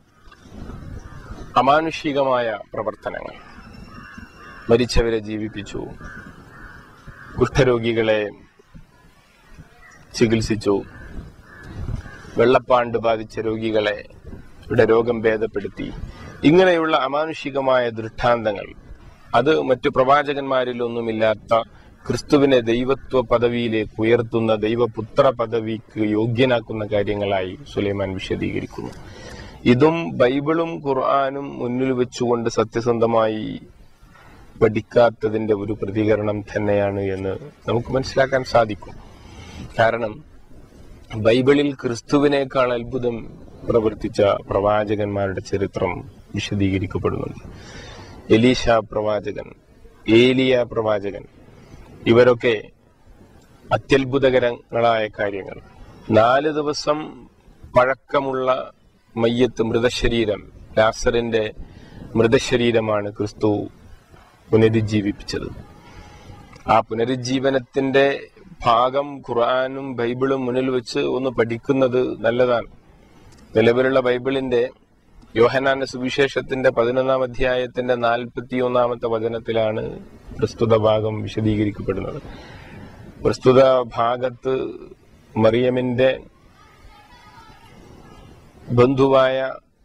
അമാനുഷികമായ പ്രവർത്തനങ്ങൾ മരിച്ചവരെ ജീവിപ്പിച്ചു കുഷ്ഠരോഗികളെ ചികിത്സിച്ചു വെള്ളപ്പാണ്ട് ബാധിച്ച രോഗികളെ യുടെ രോഗം ഭേദപ്പെടുത്തി ഇങ്ങനെയുള്ള അമാനുഷികമായ ദൃഷ്ടാന്തങ്ങൾ അത് മറ്റു പ്രവാചകന്മാരിലൊന്നുമില്ലാത്ത ക്രിസ്തുവിനെ ദൈവത്വ പദവിയിലേക്ക് ഉയർത്തുന്ന ദൈവപുത്ര പദവിക്ക് യോഗ്യനാക്കുന്ന കാര്യങ്ങളായി സുലൈമാൻ വിശദീകരിക്കുന്നു ഇതും ബൈബിളും ഖുർആാനും മുന്നിൽ വെച്ചുകൊണ്ട് സത്യസന്ധമായി പഠിക്കാത്തതിന്റെ ഒരു പ്രതികരണം തന്നെയാണ് എന്ന് നമുക്ക് മനസ്സിലാക്കാൻ സാധിക്കും കാരണം ബൈബിളിൽ ക്രിസ്തുവിനേക്കാൾ അത്ഭുതം പ്രവർത്തിച്ച പ്രവാചകന്മാരുടെ ചരിത്രം വിശദീകരിക്കപ്പെടുന്നുണ്ട് എലീഷ പ്രവാചകൻ ഏലിയ പ്രവാചകൻ ഇവരൊക്കെ അത്യത്ഭുതകരങ്ങളായ കാര്യങ്ങൾ നാല് ദിവസം പഴക്കമുള്ള മയ്യത്ത് മൃതശരീരം ലാസറിന്റെ മൃതശരീരമാണ് ക്രിസ്തു പുനരുജ്ജീവിപ്പിച്ചത് ആ പുനരുജ്ജീവനത്തിന്റെ ഭാഗം ഖുർആാനും ബൈബിളും മുന്നിൽ വെച്ച് ഒന്ന് പഠിക്കുന്നത് നല്ലതാണ് നിലവിലുള്ള ബൈബിളിന്റെ യോഹനാന്റെ സുവിശേഷത്തിന്റെ പതിനൊന്നാം അധ്യായത്തിന്റെ നാൽപ്പത്തി ഒന്നാമത്തെ വചനത്തിലാണ് പ്രസ്തുത ഭാഗം വിശദീകരിക്കപ്പെടുന്നത് പ്രസ്തുത ഭാഗത്ത് മറിയമിന്റെ ബന്ധുവായ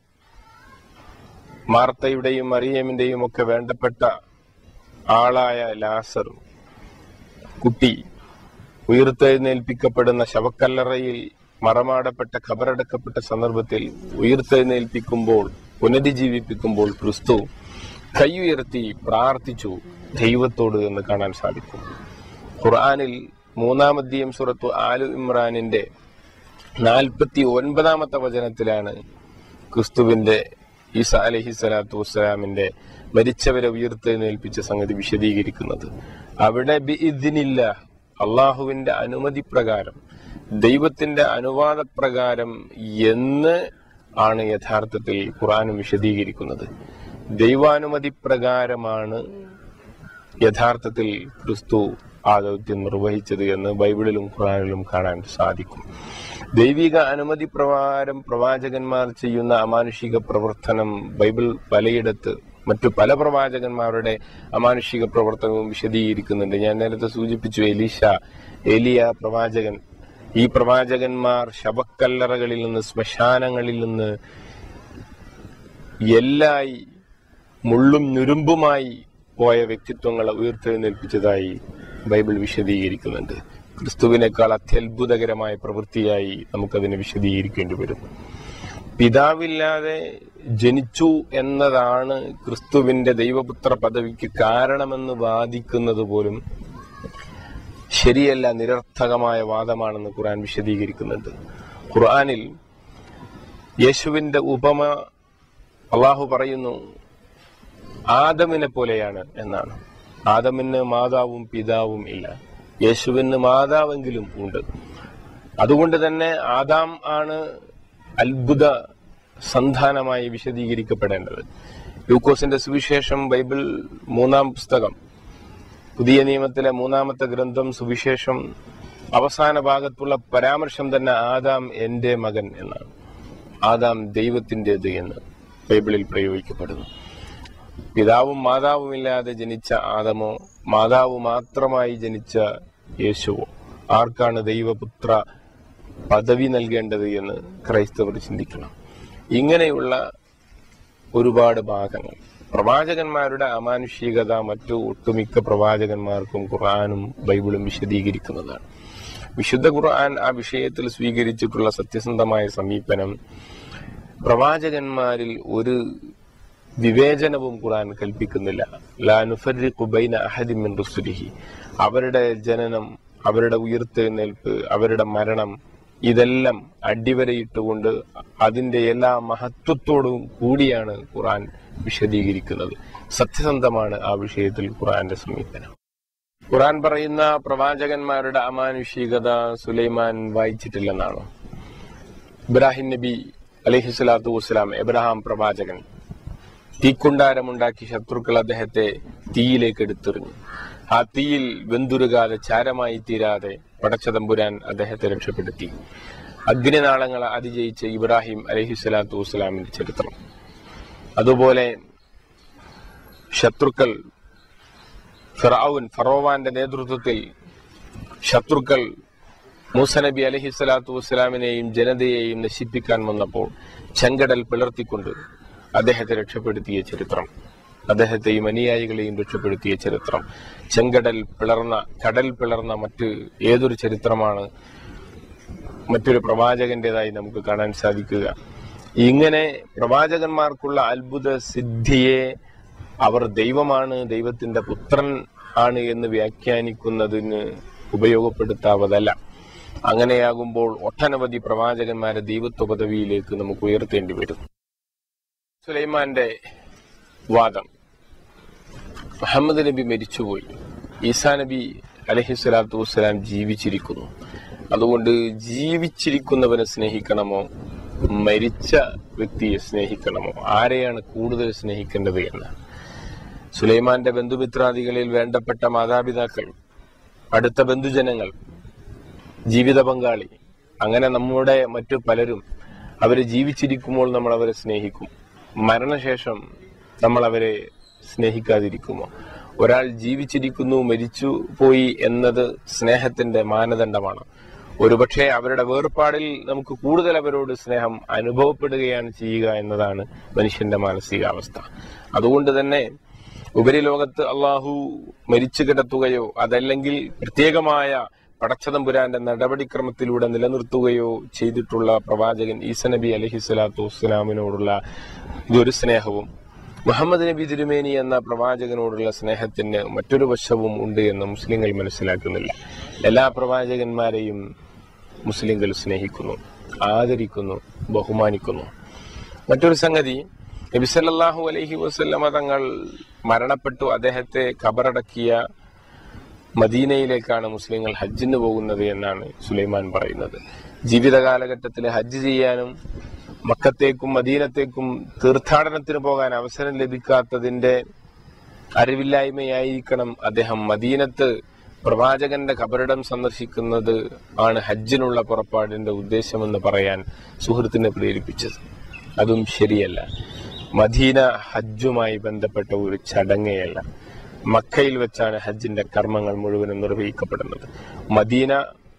മാർത്തയുടെയും മറിയമിന്റെയും ഒക്കെ വേണ്ടപ്പെട്ട ആളായ ലാസർ കുട്ടി ഉയർത്തെഴുന്നേൽപ്പിക്കപ്പെടുന്ന ശവക്കല്ലറയിൽ മറമാടപ്പെട്ട ഖബറടക്കപ്പെട്ട സന്ദർഭത്തിൽ ഉയർത്തെഴുന്നേൽപ്പിക്കുമ്പോൾ പുനരുജ്ജീവിപ്പിക്കുമ്പോൾ ക്രിസ്തു കൈ ഉയർത്തി പ്രാർത്ഥിച്ചു ദൈവത്തോട് എന്ന് കാണാൻ സാധിക്കും ഖുർആാനിൽ മൂന്നാമധ്യം സുറത്തു ആലു ഇമ്രാനിന്റെ നാൽപ്പത്തി ഒൻപതാമത്തെ വചനത്തിലാണ് ക്രിസ്തുവിന്റെ ഈസ അലഹി സ്വലാത്തു വസ്സലാമിന്റെ മരിച്ചവരെ ഉയർത്തെഴുന്നേൽപ്പിച്ച സംഗതി വിശദീകരിക്കുന്നത് അവിടെ ബിഇദ്നില്ല അള്ളാഹുവിന്റെ അനുമതി പ്രകാരം ദൈവത്തിന്റെ അനുവാദപ്രകാരം എന്ന് ആണ് യഥാർത്ഥത്തിൽ ഖുറാനും വിശദീകരിക്കുന്നത് ദൈവാനുമതി പ്രകാരമാണ് യഥാർത്ഥത്തിൽ ക്രിസ്തു ആ ദൗത്യം നിർവഹിച്ചത് എന്ന് ബൈബിളിലും ഖുറാനിലും കാണാൻ സാധിക്കും ദൈവിക അനുമതി പ്രകാരം പ്രവാചകന്മാർ ചെയ്യുന്ന അമാനുഷിക പ്രവർത്തനം ബൈബിൾ പലയിടത്ത് മറ്റു പല പ്രവാചകന്മാരുടെ അമാനുഷിക പ്രവർത്തനവും വിശദീകരിക്കുന്നുണ്ട് ഞാൻ നേരത്തെ സൂചിപ്പിച്ചു എലീഷ ഏലിയ പ്രവാചകൻ ഈ പ്രവാചകന്മാർ ശവക്കല്ലറകളിൽ നിന്ന് ശ്മശാനങ്ങളിൽ നിന്ന് എല്ലായി മുള്ളും ഞുരുമ്പുമായി പോയ വ്യക്തിത്വങ്ങളെ ഉയർത്തെഴുന്നേൽപ്പിച്ചതായി ബൈബിൾ വിശദീകരിക്കുന്നുണ്ട് ക്രിസ്തുവിനേക്കാൾ അത്യത്ഭുതകരമായ പ്രവൃത്തിയായി നമുക്കതിനെ വിശദീകരിക്കേണ്ടി വരും പിതാവില്ലാതെ ജനിച്ചു എന്നതാണ് ക്രിസ്തുവിന്റെ ദൈവപുത്ര പദവിക്ക് കാരണമെന്ന് വാദിക്കുന്നത് പോലും ശരിയല്ല നിരർത്ഥകമായ വാദമാണെന്ന് ഖുർആൻ വിശദീകരിക്കുന്നുണ്ട് ഖുർആനിൽ യേശുവിന്റെ ഉപമ അള്ളാഹു പറയുന്നു ആദമിനെ പോലെയാണ് എന്നാണ് ആദമിന് മാതാവും പിതാവും ഇല്ല യേശുവിന് മാതാവെങ്കിലും ഉണ്ട് അതുകൊണ്ട് തന്നെ ആദാം ആണ് അത്ഭുത സന്ധാനമായി വിശദീകരിക്കപ്പെടേണ്ടത് ലൂക്കോസിന്റെ സുവിശേഷം ബൈബിൾ മൂന്നാം പുസ്തകം പുതിയ നിയമത്തിലെ മൂന്നാമത്തെ ഗ്രന്ഥം സുവിശേഷം അവസാന ഭാഗത്തുള്ള പരാമർശം തന്നെ ആദാം എന്റെ മകൻ എന്നാണ് ആദാം ദൈവത്തിൻ്റെത് എന്ന് ബൈബിളിൽ പ്രയോഗിക്കപ്പെടുന്നു പിതാവും മാതാവുമില്ലാതെ ജനിച്ച ആദമോ മാതാവ് മാത്രമായി ജനിച്ച യേശുവോ ആർക്കാണ് ദൈവപുത്ര പദവി നൽകേണ്ടത് എന്ന് ക്രൈസ്തവർ ചിന്തിക്കണം ഇങ്ങനെയുള്ള ഒരുപാട് ഭാഗങ്ങൾ പ്രവാചകന്മാരുടെ അമാനുഷികത മറ്റു ഒട്ടുമിക്ക പ്രവാചകന്മാർക്കും ഖുർആാനും ബൈബിളും വിശദീകരിക്കുന്നതാണ് വിശുദ്ധ ഖുർആൻ ആ വിഷയത്തിൽ സ്വീകരിച്ചിട്ടുള്ള സത്യസന്ധമായ സമീപനം പ്രവാചകന്മാരിൽ ഒരു വിവേചനവും ഖുർആൻ കൽപ്പിക്കുന്നില്ല ലാ നുഫർരിഖു ബൈന അഹദിൻ മിൻ റുസുലിഹി അവരുടെ ജനനം അവരുടെ ഉയർത്തെഴുന്നേൽപ്പ് അവരുടെ മരണം ഇതെല്ലാം അടിവരയിട്ടുകൊണ്ട് അതിന്റെ എല്ലാ മഹത്വത്തോടും കൂടിയാണ് ഖുർആൻ വിശദീകരിക്കുന്നത് സത്യസന്ധമാണ് ആ വിഷയത്തിൽ ഖുർആന്റെ സമീപനം ഖുർആൻ പറയുന്ന പ്രവാചകന്മാരുടെ അമാനുഷികത സുലൈമാൻ വായിച്ചിട്ടില്ലെന്നാണോ ഇബ്രാഹിം നബി അലഹിസ്വലാത്തു വസ്സലാം എബ്രഹാം പ്രവാചകൻ തീക്കുണ്ടാരമുണ്ടാക്കി ശത്രുക്കൾ അദ്ദേഹത്തെ തീയിലേക്ക് എടുത്തെറിഞ്ഞു ആ തീയിൽ വെന്തുരുകാതെ ചാരമായി തീരാതെ പടച്ചതമ്പുരാൻ അദ്ദേഹത്തെ രക്ഷപ്പെടുത്തി അഗ്നിനാളങ്ങളെ അതിജയിച്ച ഇബ്രാഹിം അലഹിസ്വലാത്തു വസ്സലാമിന്റെ ചരിത്രം അതുപോലെ ശത്രുക്കൾ ഫിറാവുൻ ഫറോവാന്റെ നേതൃത്വത്തിൽ ശത്രുക്കൾ മൂസ നബി അലഹി സ്വലാത്തു വസ്സലാമിനെയും ജനതയെയും നശിപ്പിക്കാൻ വന്നപ്പോൾ ചെങ്കടൽ പിളർത്തിക്കൊണ്ട് അദ്ദേഹത്തെ രക്ഷപ്പെടുത്തിയ ചരിത്രം അദ്ദേഹത്തെയും അനുയായികളെയും രക്ഷപ്പെടുത്തിയ ചരിത്രം ചെങ്കടൽ പിളർന്ന കടൽ പിളർന്ന മറ്റ് ഏതൊരു ചരിത്രമാണ് മറ്റൊരു പ്രവാചകന്റേതായി നമുക്ക് കാണാൻ സാധിക്കുക ഇങ്ങനെ പ്രവാചകന്മാർക്കുള്ള അത്ഭുത സിദ്ധിയെ അവർ ദൈവമാണ് ദൈവത്തിന്റെ പുത്രൻ ആണ് എന്ന് വ്യാഖ്യാനിക്കുന്നതിന് ഉപയോഗപ്പെടുത്താവതല്ല അങ്ങനെയാകുമ്പോൾ ഒട്ടനവധി പ്രവാചകന്മാരെ ദൈവത്വ പദവിയിലേക്ക് നമുക്ക് ഉയർത്തേണ്ടി വരും സുലൈമാന്റെ വാദം മുഹമ്മദ് നബി മരിച്ചുപോയി ഈസാ നബി അലഹിസ്വലാത്തു വസ്സലാം ജീവിച്ചിരിക്കുന്നു അതുകൊണ്ട് ജീവിച്ചിരിക്കുന്നവനെ സ്നേഹിക്കണമോ മരിച്ച വ്യക്തിയെ സ്നേഹിക്കണമോ ആരെയാണ് കൂടുതൽ സ്നേഹിക്കേണ്ടത് എന്ന് സുലൈമാന്റെ ബന്ധുമിത്രാദികളിൽ വേണ്ടപ്പെട്ട മാതാപിതാക്കൾ അടുത്ത ബന്ധുജനങ്ങൾ ജീവിത പങ്കാളി അങ്ങനെ നമ്മുടെ മറ്റു പലരും അവര് ജീവിച്ചിരിക്കുമ്പോൾ നമ്മൾ അവരെ സ്നേഹിക്കും മരണശേഷം നമ്മൾ അവരെ സ്നേഹിക്കാതിരിക്കുമോ ഒരാൾ ജീവിച്ചിരിക്കുന്നു മരിച്ചു പോയി എന്നത് സ്നേഹത്തിന്റെ മാനദണ്ഡമാണ് ഒരുപക്ഷെ അവരുടെ വേർപാടിൽ നമുക്ക് കൂടുതൽ അവരോട് സ്നേഹം അനുഭവപ്പെടുകയാണ് ചെയ്യുക എന്നതാണ് മനുഷ്യന്റെ മാനസികാവസ്ഥ അതുകൊണ്ട് തന്നെ ഉപരിലോകത്ത് അള്ളാഹു മരിച്ചു കിടത്തുകയോ അതല്ലെങ്കിൽ പ്രത്യേകമായ പടച്ചതമ്പുരാന്റെ നടപടിക്രമത്തിലൂടെ നിലനിർത്തുകയോ ചെയ്തിട്ടുള്ള പ്രവാചകൻ ഈസ നബി അലഹി സ്വലാത്തു വസ്സലാമിനോടുള്ള ഇതൊരു സ്നേഹവും മുഹമ്മദ് നബി തിരുമേനി എന്ന പ്രവാചകനോടുള്ള സ്നേഹത്തിന് മറ്റൊരു വശവും ഉണ്ട് എന്ന് മുസ്ലിങ്ങൾ മനസ്സിലാക്കുന്നില്ല എല്ലാ പ്രവാചകന്മാരെയും മുസ്ലിങ്ങൾ സ്നേഹിക്കുന്നു ആദരിക്കുന്നു ബഹുമാനിക്കുന്നു മറ്റൊരു സംഗതി നബി സല്ലല്ലാഹു അലൈഹി വസല്ലമ തങ്ങൾ മരണപ്പെട്ടു അദ്ദേഹത്തെ ഖബറടക്കിയ മദീനയിലേക്കാണ് മുസ്ലിങ്ങൾ ഹജ്ജിന് പോകുന്നത് എന്നാണ് സുലൈമാൻ പറയുന്നത് ജീവിത കാലഘട്ടത്തിൽ ഹജ്ജ് ചെയ്യാനും മക്കത്തേക്കും മദീനത്തേക്കും തീർത്ഥാടനത്തിന് പോകാൻ അവസരം ലഭിക്കാത്തതിന്റെ അറിവില്ലായ്മയായിരിക്കണം അദ്ദേഹം മദീനത്ത് പ്രവാചകന്റെ ഖബറിടം സന്ദർശിക്കുന്നത് ആണ് ഹജ്ജിനുള്ള പുറപ്പാടിന്റെ ഉദ്ദേശമെന്ന് പറയാൻ സുഹൃത്തിനെ പ്രേരിപ്പിച്ചത് അതും ശരിയല്ല മദീന ഹജ്ജുമായി ബന്ധപ്പെട്ട ഒരു ചടങ്ങേയല്ല മക്കയിൽ വെച്ചാണ് ഹജ്ജിന്റെ കർമ്മങ്ങൾ മുഴുവനും നിർവഹിക്കപ്പെടുന്നത് മദീന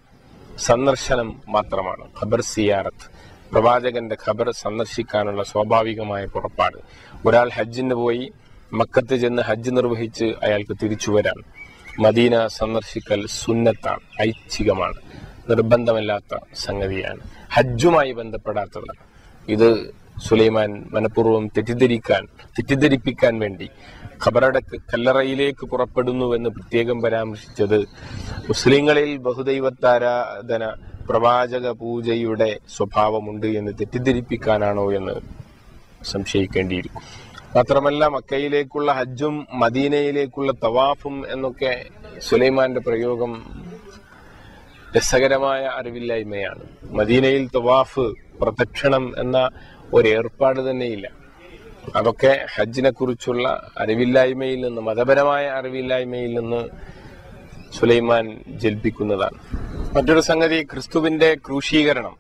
സന്ദർശനം മാത്രമാണ് ഖബർ സിയാറത്ത് പ്രവാചകന്റെ ഖബർ സന്ദർശിക്കാനുള്ള സ്വാഭാവികമായ പുറപ്പാട് ഒരാൾ ഹജ്ജിന് പോയി മക്കത്ത് ചെന്ന് ഹജ്ജ് നിർവഹിച്ച് അയാൾക്ക് തിരിച്ചു വരാം മദീന സന്ദർശിക്കൽ സുന്നത്താണ് ഐച്ഛികമാണ് നിർബന്ധമില്ലാത്ത സംഗതിയാണ് ഹജ്ജുമായി ബന്ധപ്പെടാത്തതാണ് ഇത് സുലൈമാൻ മനഃപൂർവ്വം തെറ്റിദ്ധരിക്കാൻ തെറ്റിദ്ധരിപ്പിക്കാൻ വേണ്ടി ഖബറട കല്ലറയിലേക്ക് പുറപ്പെടുന്നു എന്ന് പ്രത്യേകം പരാമർശിച്ചത് മുസ്ലിങ്ങളിൽ ബഹുദൈവത്താരാധന പ്രവാചക പൂജയുടെ സ്വഭാവമുണ്ട് എന്ന് തെറ്റിദ്ധരിപ്പിക്കാനാണോ എന്ന് സംശയിക്കേണ്ടിയിരിക്കും മാത്രമല്ല മക്കയിലേക്കുള്ള ഹജ്ജും മദീനയിലേക്കുള്ള തവാഫും എന്നൊക്കെ സുലൈമാന്റെ പ്രയോഗം രസകരമായ അറിവില്ലായ്മയാണ് മദീനയിൽ തവാഫ് പ്രദക്ഷിണം എന്ന ഒരു ഏർപ്പാട് തന്നെയില്ല അതൊക്കെ ഹജ്ജിനെ കുറിച്ചുള്ള അറിവില്ലായ്മയിൽ നിന്ന് മതപരമായ അറിവില്ലായ്മയിൽ നിന്ന് സുലൈമാൻ ജൽപ്പിക്കുന്നതാണ് മറ്റൊരു സംഗതി ക്രിസ്തുവിന്റെ ക്രൂശീകരണം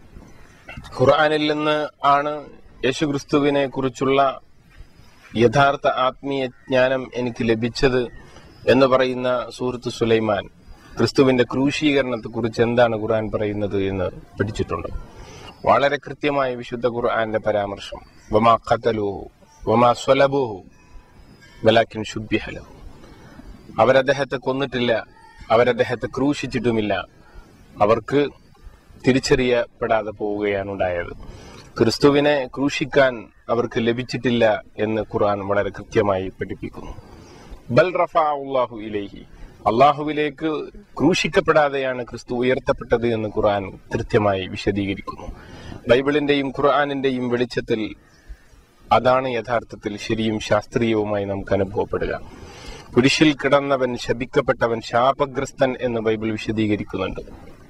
ഖുർആനിൽ നിന്ന് ആണ് യേശു ക്രിസ്തുവിനെ കുറിച്ചുള്ള യഥാർത്ഥ ആത്മീയ ജ്ഞാനം എനിക്ക് ലഭിച്ചത് എന്ന് പറയുന്ന സുഹൃത്ത് സുലൈമാൻ ക്രിസ്തുവിന്റെ ക്രൂശീകരണത്തെ കുറിച്ച് എന്താണ് ഖുർആൻ പറയുന്നത് എന്ന് പഠിച്ചിട്ടുണ്ട് വളരെ കൃത്യമായ വിശുദ്ധ ഖുർആന്റെ പരാമർശം വമാ ഖതലുഹു വമാ സ്വലബുഹു വലാക്കിൻ ശുബ്ബിഹലഹു അവരദ്ദേഹത്തെ കൊന്നിട്ടില്ല അവരദ്ദേഹത്തെ ക്രൂശിച്ചിട്ടുമില്ല അവർക്ക് തിരിച്ചറിയപ്പെടാതെ പോവുകയാണ് ഉണ്ടായത് ക്രിസ്തുവിനെ ക്രൂശിക്കാൻ അവർക്ക് ലഭിച്ചിട്ടില്ല എന്ന് ഖുർആൻ വളരെ കൃത്യമായി പഠിപ്പിക്കുന്നു ബൽ റഫാഹു ഇലേഹി അള്ളാഹുവിലേക്ക് ക്രൂശിക്കപ്പെടാതെയാണ് ക്രിസ്തു ഉയർത്തപ്പെട്ടത് എന്ന് ഖുർആൻ കൃത്യമായി വിശദീകരിക്കുന്നു ബൈബിളിന്റെയും ഖുർആാനിന്റെയും വെളിച്ചത്തിൽ അതാണ് യഥാർത്ഥത്തിൽ ശരിയും ശാസ്ത്രീയവുമായി നമുക്ക് അനുഭവപ്പെടുക കുരിശിൽ കിടന്നവൻ ശപിക്കപ്പെട്ടവൻ ശാപഗ്രസ്തൻ എന്ന് ബൈബിൾ വിശദീകരിക്കുന്നുണ്ട്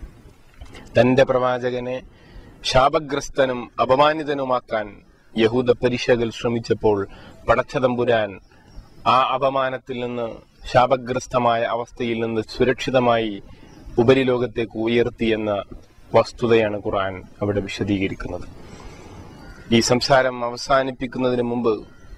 തന്റെ പ്രവാചകനെ ശാപഗ്രസ്തനും അപമാനിതനുമാക്കാൻ യഹൂദ പരിശകൾ ശ്രമിച്ചപ്പോൾ പടച്ചതമ്പുരാൻ ആ അപമാനത്തിൽ നിന്ന് ശാപഗ്രസ്തമായ അവസ്ഥയിൽ നിന്ന് സുരക്ഷിതമായി ഉപരിലോകത്തേക്ക് ഉയർത്തിയെന്ന വസ്തുതയാണ് ഖുർആൻ അവിടെ വിശദീകരിക്കുന്നത് ഈ സംസാരം അവസാനിപ്പിക്കുന്നതിന് മുമ്പ്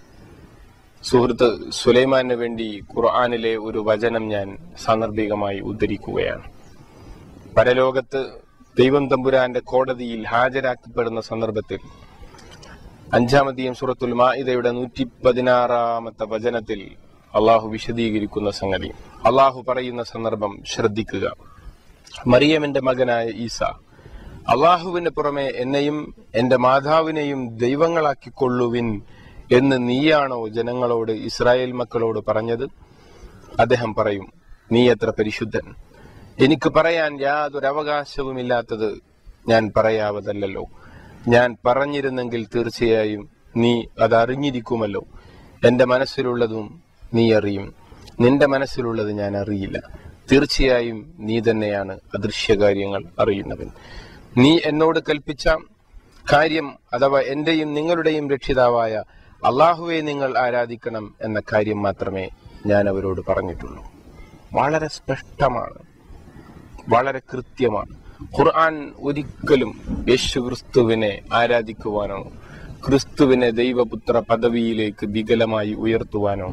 സുഹൃത്ത് സുലൈമാന് വേണ്ടി ഖുർആാനിലെ ഒരു വചനം ഞാൻ സാന്ദർഭികമായി ഉദ്ധരിക്കുകയാണ് പരലോകത്ത് ദൈവം തമ്പുരാന്റെ കോടതിയിൽ ഹാജരാക്കപ്പെടുന്ന സന്ദർഭത്തിൽ അഞ്ചാമത്തെയും സൂറത്തുൽ മാഇദയുടെ നൂറ്റി പതിനാറാമത്തെ വചനത്തിൽ അള്ളാഹു വിശദീകരിക്കുന്ന സംഗതി അള്ളാഹു പറയുന്ന സന്ദർഭം ശ്രദ്ധിക്കുക മറിയമിന്റെ മകനായ ഈസ അള്ളാഹുവിന് പുറമെ എന്നെയും എന്റെ മാതാവിനെയും ദൈവങ്ങളാക്കിക്കൊള്ളുവിൻ എന്ന് നീയാണോ ജനങ്ങളോട് ഇസ്രായേൽ മക്കളോട് പറഞ്ഞത് അദ്ദേഹം പറയും നീ എത്ര പരിശുദ്ധൻ എനിക്ക് പറയാൻ യാതൊരു അവകാശവുമില്ലാത്തത് ഞാൻ പറയാവതല്ലോ ഞാൻ പറഞ്ഞിരുന്നെങ്കിൽ തീർച്ചയായും നീ അത് അറിഞ്ഞിരിക്കുമല്ലോ എന്റെ മനസ്സിലുള്ളതും നീ അറിയും നിന്റെ മനസ്സിലുള്ളത് ഞാൻ അറിയില്ല തീർച്ചയായും നീ തന്നെയാണ് അദൃശ്യകാര്യങ്ങൾ അറിയുന്നവൻ നീ എന്നോട് കൽപ്പിച്ച കാര്യം അഥവാ എന്റെയും നിങ്ങളുടെയും രക്ഷിതാവായ അള്ളാഹുവെ നിങ്ങൾ ആരാധിക്കണം എന്ന കാര്യം മാത്രമേ ഞാൻ അവരോട് പറഞ്ഞിട്ടുള്ളൂ വളരെ സ്പഷ്ടമാണ് വളരെ കൃത്യമാണ് ഖുർആൻ ഒരിക്കലും യേശു ക്രിസ്തുവിനെ ആരാധിക്കുവാനോ ക്രിസ്തുവിനെ ദൈവപുത്ര പദവിയിലേക്ക് വികലമായി ഉയർത്തുവാനോ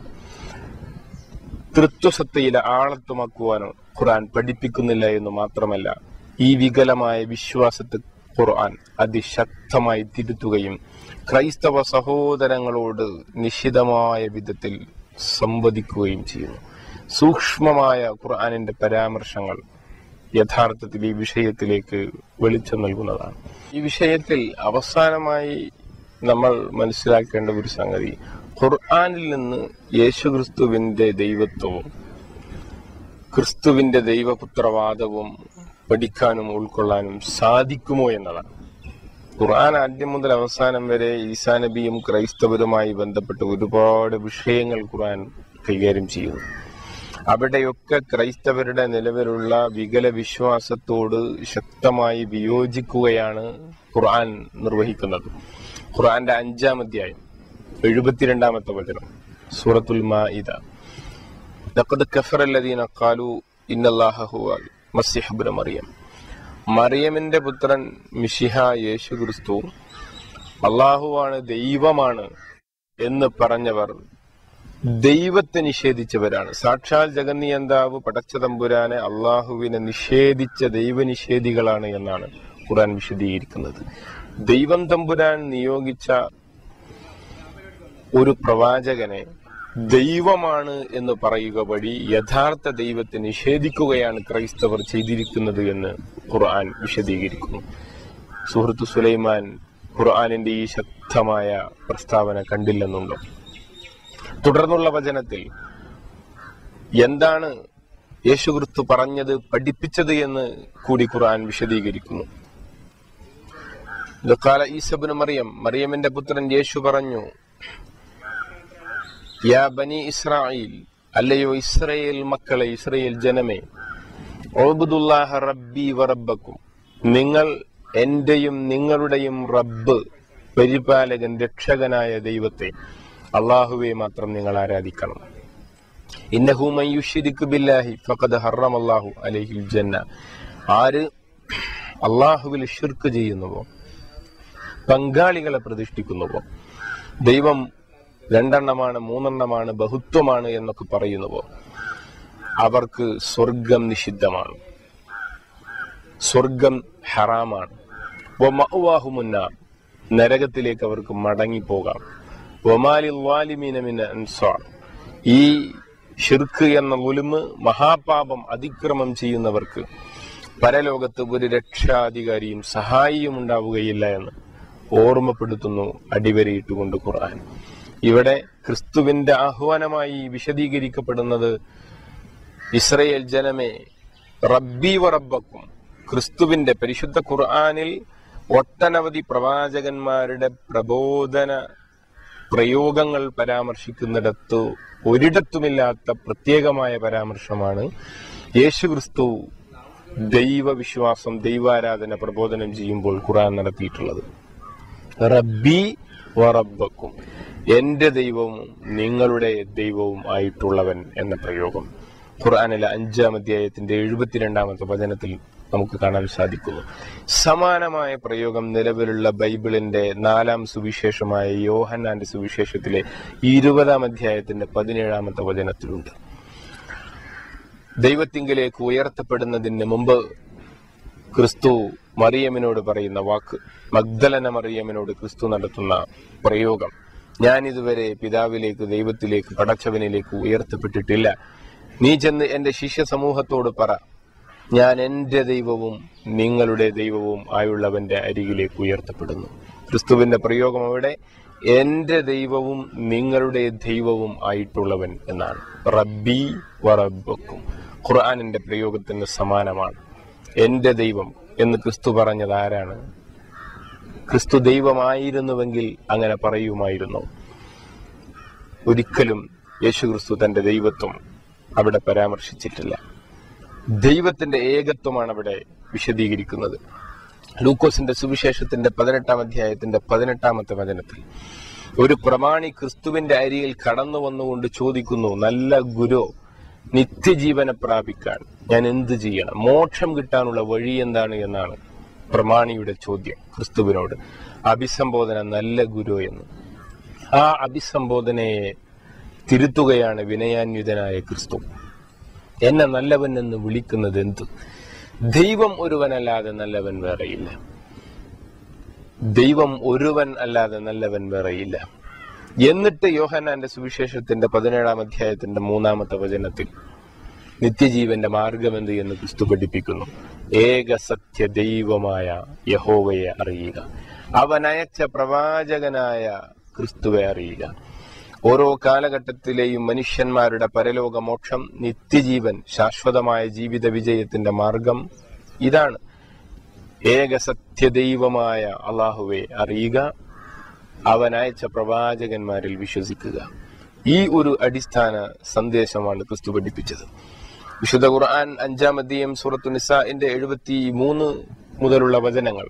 തൃത്വസത്തയിലെ ആളത്വമാക്കുവാനോ ഖുർആൻ പഠിപ്പിക്കുന്നില്ല എന്ന് മാത്രമല്ല ഈ വികലമായ വിശ്വാസത്തെ ഖുർആൻ അതിശക്തമായി തിരുത്തുകയും ക്രൈസ്തവ സഹോദരങ്ങളോട് നിശിതമായ വിധത്തിൽ സംവദിക്കുകയും ചെയ്യുന്നു സൂക്ഷ്മമായ ഖുർആനിന്റെ പരാമർശങ്ങൾ യഥാർത്ഥത്തിൽ ഈ വിഷയത്തിലേക്ക് വെളിച്ചം നൽകുന്നതാണ് ഈ വിഷയത്തിൽ അവസാനമായി നമ്മൾ മനസ്സിലാക്കേണ്ട ഒരു സംഗതി ഖുർആനിൽ നിന്ന് യേശുക്രിസ്തുവിന്റെ ദൈവത്വവും ക്രിസ്തുവിന്റെ ദൈവപുത്രവാദവും പഠിക്കാനും ഉൾക്കൊള്ളാനും സാധിക്കുമോ എന്നതാണ് ഖുർആൻ ആദ്യം മുതൽ അവസാനം വരെ ഈസാ നബിയും ക്രൈസ്തവരുമായി ബന്ധപ്പെട്ട് ഒരുപാട് വിഷയങ്ങൾ ഖുർആൻ കൈകാര്യം ചെയ്യുന്നു അവിടെയൊക്കെ ക്രൈസ്തവരുടെ നിലവിലുള്ള വികല വിശ്വാസത്തോട് ശക്തമായി വിയോജിക്കുകയാണ് ഖുർആൻ നിർവഹിക്കുന്നത് ഖുർആന്റെ അഞ്ചാം അധ്യായം എഴുപത്തിരണ്ടാമത്തെ വചനം സൂറത്തുൽ മാഇദ ലഖദ് കഫറ الذين قالوا ഇന്ന الله هو المسيح ابن മറിയം മറിയമിന്റെ പുത്രൻ മിഷിഹ യേശു ക്രിസ്തു അള്ളാഹുവാണ് ദൈവമാണ് എന്ന് പറഞ്ഞവർ ദൈവത്തെ നിഷേധിച്ചവരാണ് സാക്ഷാൽ ജഗന്നിയന്താവ് പടച്ച തമ്പുരാനെ അള്ളാഹുവിനെ നിഷേധിച്ച ദൈവനിഷേധികളാണ് എന്നാണ് ഖുർആൻ വിശദീകരിക്കുന്നത് ദൈവം തമ്പുരാൻ നിയോഗിച്ച ഒരു പ്രവാചകനെ ദൈവമാണ് എന്ന് പറയുക വഴി യഥാർത്ഥ ദൈവത്തെ നിഷേധിക്കുകയാണ് ക്രൈസ്തവർ ചെയ്തിരിക്കുന്നത് എന്ന് ഖുർആൻ വിശദീകരിക്കുന്നു സുഹൃത്ത് സുലൈമാൻ ഖുർആാനിന്റെ ഈ ശക്തമായ പ്രസ്താവന കണ്ടില്ലെന്നുണ്ടോ തുടർന്നുള്ള വചനത്തിൽ എന്താണ് യേശുക്രിസ്തു പറഞ്ഞത് പഠിപ്പിച്ചത് എന്ന് കൂടി ഖുർആൻ വിശദീകരിക്കുന്നു കാല ഈസബിന് മറിയം മറിയമിന്റെ പുത്രൻ യേശു പറഞ്ഞു യാ ബനി ഇസ്രായേൽ അല്ലയോ ഇസ്രയേൽ മക്കളെ ഇസ്രയേൽ ജനമേ ഓബുദുല്ലാഹ റബ്ബി വറബ്ബക്കും നിങ്ങൾ എന്റെയും നിങ്ങളുടെയും റബ്ബ് പരിപാലകൻ രക്ഷകനായ ദൈവത്തെ അള്ളാഹുവെ മാത്രം നിങ്ങൾ ആരാധിക്കണം ഇന്നഹു മയ്യുഷിരിക്കു ബില്ലാഹി ഫഖദ് ഹറമല്ലാഹു അലൈഹിൽ ജന്ന ആര് അള്ളാഹുവിൽ ഷിർക്ക് ചെയ്യുന്നുവോ പങ്കാളികളെ പ്രതിഷ്ഠിക്കുന്നുവോ ദൈവം രണ്ടെണ്ണമാണ് മൂന്നെണ്ണമാണ് ബഹുത്വമാണ് എന്നൊക്കെ പറയുന്നുവോ അവർക്ക് സ്വർഗം നിഷിദ്ധമാണ് സ്വർഗം ഹറാമാണ് മുന്നാർ നരകത്തിലേക്ക് അവർക്ക് മടങ്ങിപ്പോകാം ഒമാലി വാലിമീനമിന അൻസാർ ഈ ഷിർക്ക് എന്ന ഉലുമ് മഹാപാപം അതിക്രമം ചെയ്യുന്നവർക്ക് പരലോകത്ത് ഒരു രക്ഷാധികാരിയും സഹായിയും ഉണ്ടാവുകയില്ല എന്ന് ഓർമ്മപ്പെടുത്തുന്നു അടിവരയിട്ടുകൊണ്ട് ഖുർആൻ ഇവിടെ ക്രിസ്തുവിന്റെ ആഹ്വാനമായി വിശദീകരിക്കപ്പെടുന്നത് ഇസ്രയേൽ ജനമേ റബ്ബി വറബ്ബക്കും ക്രിസ്തുവിന്റെ പരിശുദ്ധ ഖുർആാനിൽ ഒട്ടനവധി പ്രവാചകന്മാരുടെ പ്രബോധന പ്രയോഗങ്ങൾ പരാമർശിക്കുന്നിടത്ത് ഒരിടത്തുമില്ലാത്ത പ്രത്യേകമായ പരാമർശമാണ് യേശുക്രിസ്തു ദൈവവിശ്വാസം ദൈവാരാധന പ്രബോധനം ചെയ്യുമ്പോൾ ഖുർആൻ നടത്തിയിട്ടുള്ളത് റബ്ബി വറബ്ബക്കും എന്റെ ദൈവവും നിങ്ങളുടെ ദൈവവും ആയിട്ടുള്ളവൻ എന്ന പ്രയോഗം ഖുർആാനിലെ അഞ്ചാം അധ്യായത്തിന്റെ എഴുപത്തിരണ്ടാമത്തെ വചനത്തിൽ നമുക്ക് കാണാൻ സാധിക്കുന്നു സമാനമായ പ്രയോഗം നിലവിലുള്ള ബൈബിളിന്റെ നാലാം സുവിശേഷമായ യോഹന്നാന്റെ സുവിശേഷത്തിലെ ഇരുപതാം അധ്യായത്തിന്റെ പതിനേഴാമത്തെ വചനത്തിലുണ്ട് ദൈവത്തിങ്കിലേക്ക് ഉയർത്തപ്പെടുന്നതിന് മുമ്പ് ക്രിസ്തു മറിയമിനോട് പറയുന്ന വാക്ക് മഗ്ദലന മറിയമിനോട് ക്രിസ്തു നടത്തുന്ന പ്രയോഗം ഞാൻ ഇതുവരെ പിതാവിലേക്ക് ദൈവത്തിലേക്ക് പടച്ചവനിലേക്ക് ഉയർത്തപ്പെട്ടിട്ടില്ല നീ ചെന്ന് എന്റെ ശിഷ്യ സമൂഹത്തോട് പറ ഞാൻ എന്റെ ദൈവവും നിങ്ങളുടെ ദൈവവും ആയുള്ളവന്റെ അരികിലേക്ക് ഉയർത്തപ്പെടുന്നു ക്രിസ്തുവിന്റെ പ്രയോഗം അവിടെ എന്റെ ദൈവവും നിങ്ങളുടെ ദൈവവും ആയിട്ടുള്ളവൻ എന്നാണ് റബ്ബി വറബക്കും ഖുർആാനിന്റെ പ്രയോഗത്തിന് സമാനമാണ് എന്റെ ദൈവം എന്ന് ക്രിസ്തു പറഞ്ഞത് ആരാണ് ക്രിസ്തു ദൈവമായിരുന്നുവെങ്കിൽ അങ്ങനെ പറയുമായിരുന്നു ഒരിക്കലും യേശുക്രിസ്തു തന്റെ ദൈവത്വം അവിടെ പരാമർശിച്ചിട്ടില്ല ദൈവത്തിന്റെ ഏകത്വമാണ് അവിടെ വിശദീകരിക്കുന്നത് ലൂക്കോസിന്റെ സുവിശേഷത്തിന്റെ പതിനെട്ടാം അധ്യായത്തിന്റെ പതിനെട്ടാമത്തെ വചനത്തിൽ ഒരു പ്രമാണി ക്രിസ്തുവിന്റെ അരിയിൽ കടന്നു വന്നുകൊണ്ട് ചോദിക്കുന്നു നല്ല ഗുരു നിത്യജീവനെ പ്രാപിക്കാൻ ഞാൻ എന്ത് ചെയ്യണം മോക്ഷം കിട്ടാനുള്ള വഴി എന്താണ് എന്നാണ് പ്രമാണിയുടെ ചോദ്യം ക്രിസ്തുവിനോട് അഭിസംബോധന നല്ല ഗുരു എന്ന് ആ അഭിസംബോധനയെ തിരുത്തുകയാണ് വിനയാന്വിതനായ ക്രിസ്തു എന്നെ നല്ലവൻ എന്ന് വിളിക്കുന്നത് എന്ത് ദൈവം ഒരുവനല്ലാതെ നല്ലവൻ വേറെയില്ല ദൈവം ഒരുവൻ അല്ലാതെ നല്ലവൻ വേറെയില്ല എന്നിട്ട് യോഹന്നാന്റെ സുവിശേഷത്തിന്റെ പതിനേഴാം അധ്യായത്തിന്റെ മൂന്നാമത്തെ വചനത്തിൽ നിത്യജീവന്റെ മാർഗമെന്ത് എന്ന് ക്രിസ്തു പഠിപ്പിക്കുന്നു ഏക സത്യ ദൈവമായ യഹോവയെ അറിയുക അവൻ അയച്ച പ്രവാചകനായ ക്രിസ്തുവെ അറിയുക ഓരോ കാലഘട്ടത്തിലെയും മനുഷ്യന്മാരുടെ പരലോക മോക്ഷം നിത്യജീവൻ ശാശ്വതമായ ജീവിത വിജയത്തിന്റെ മാർഗം ഇതാണ് ഏക സത്യദൈവമായ അള്ളാഹുവെ അറിയുക അവൻ അയച്ച പ്രവാചകന്മാരിൽ വിശ്വസിക്കുക ഈ ഒരു അടിസ്ഥാന സന്ദേശമാണ് ക്രിസ്തു പഠിപ്പിച്ചത് വിശുദ്ധ ഖുർആൻ അഞ്ചാം അധ്യയം സൂറത്തു നിസാന്റെ എഴുപത്തി മൂന്ന് മുതലുള്ള വചനങ്ങൾ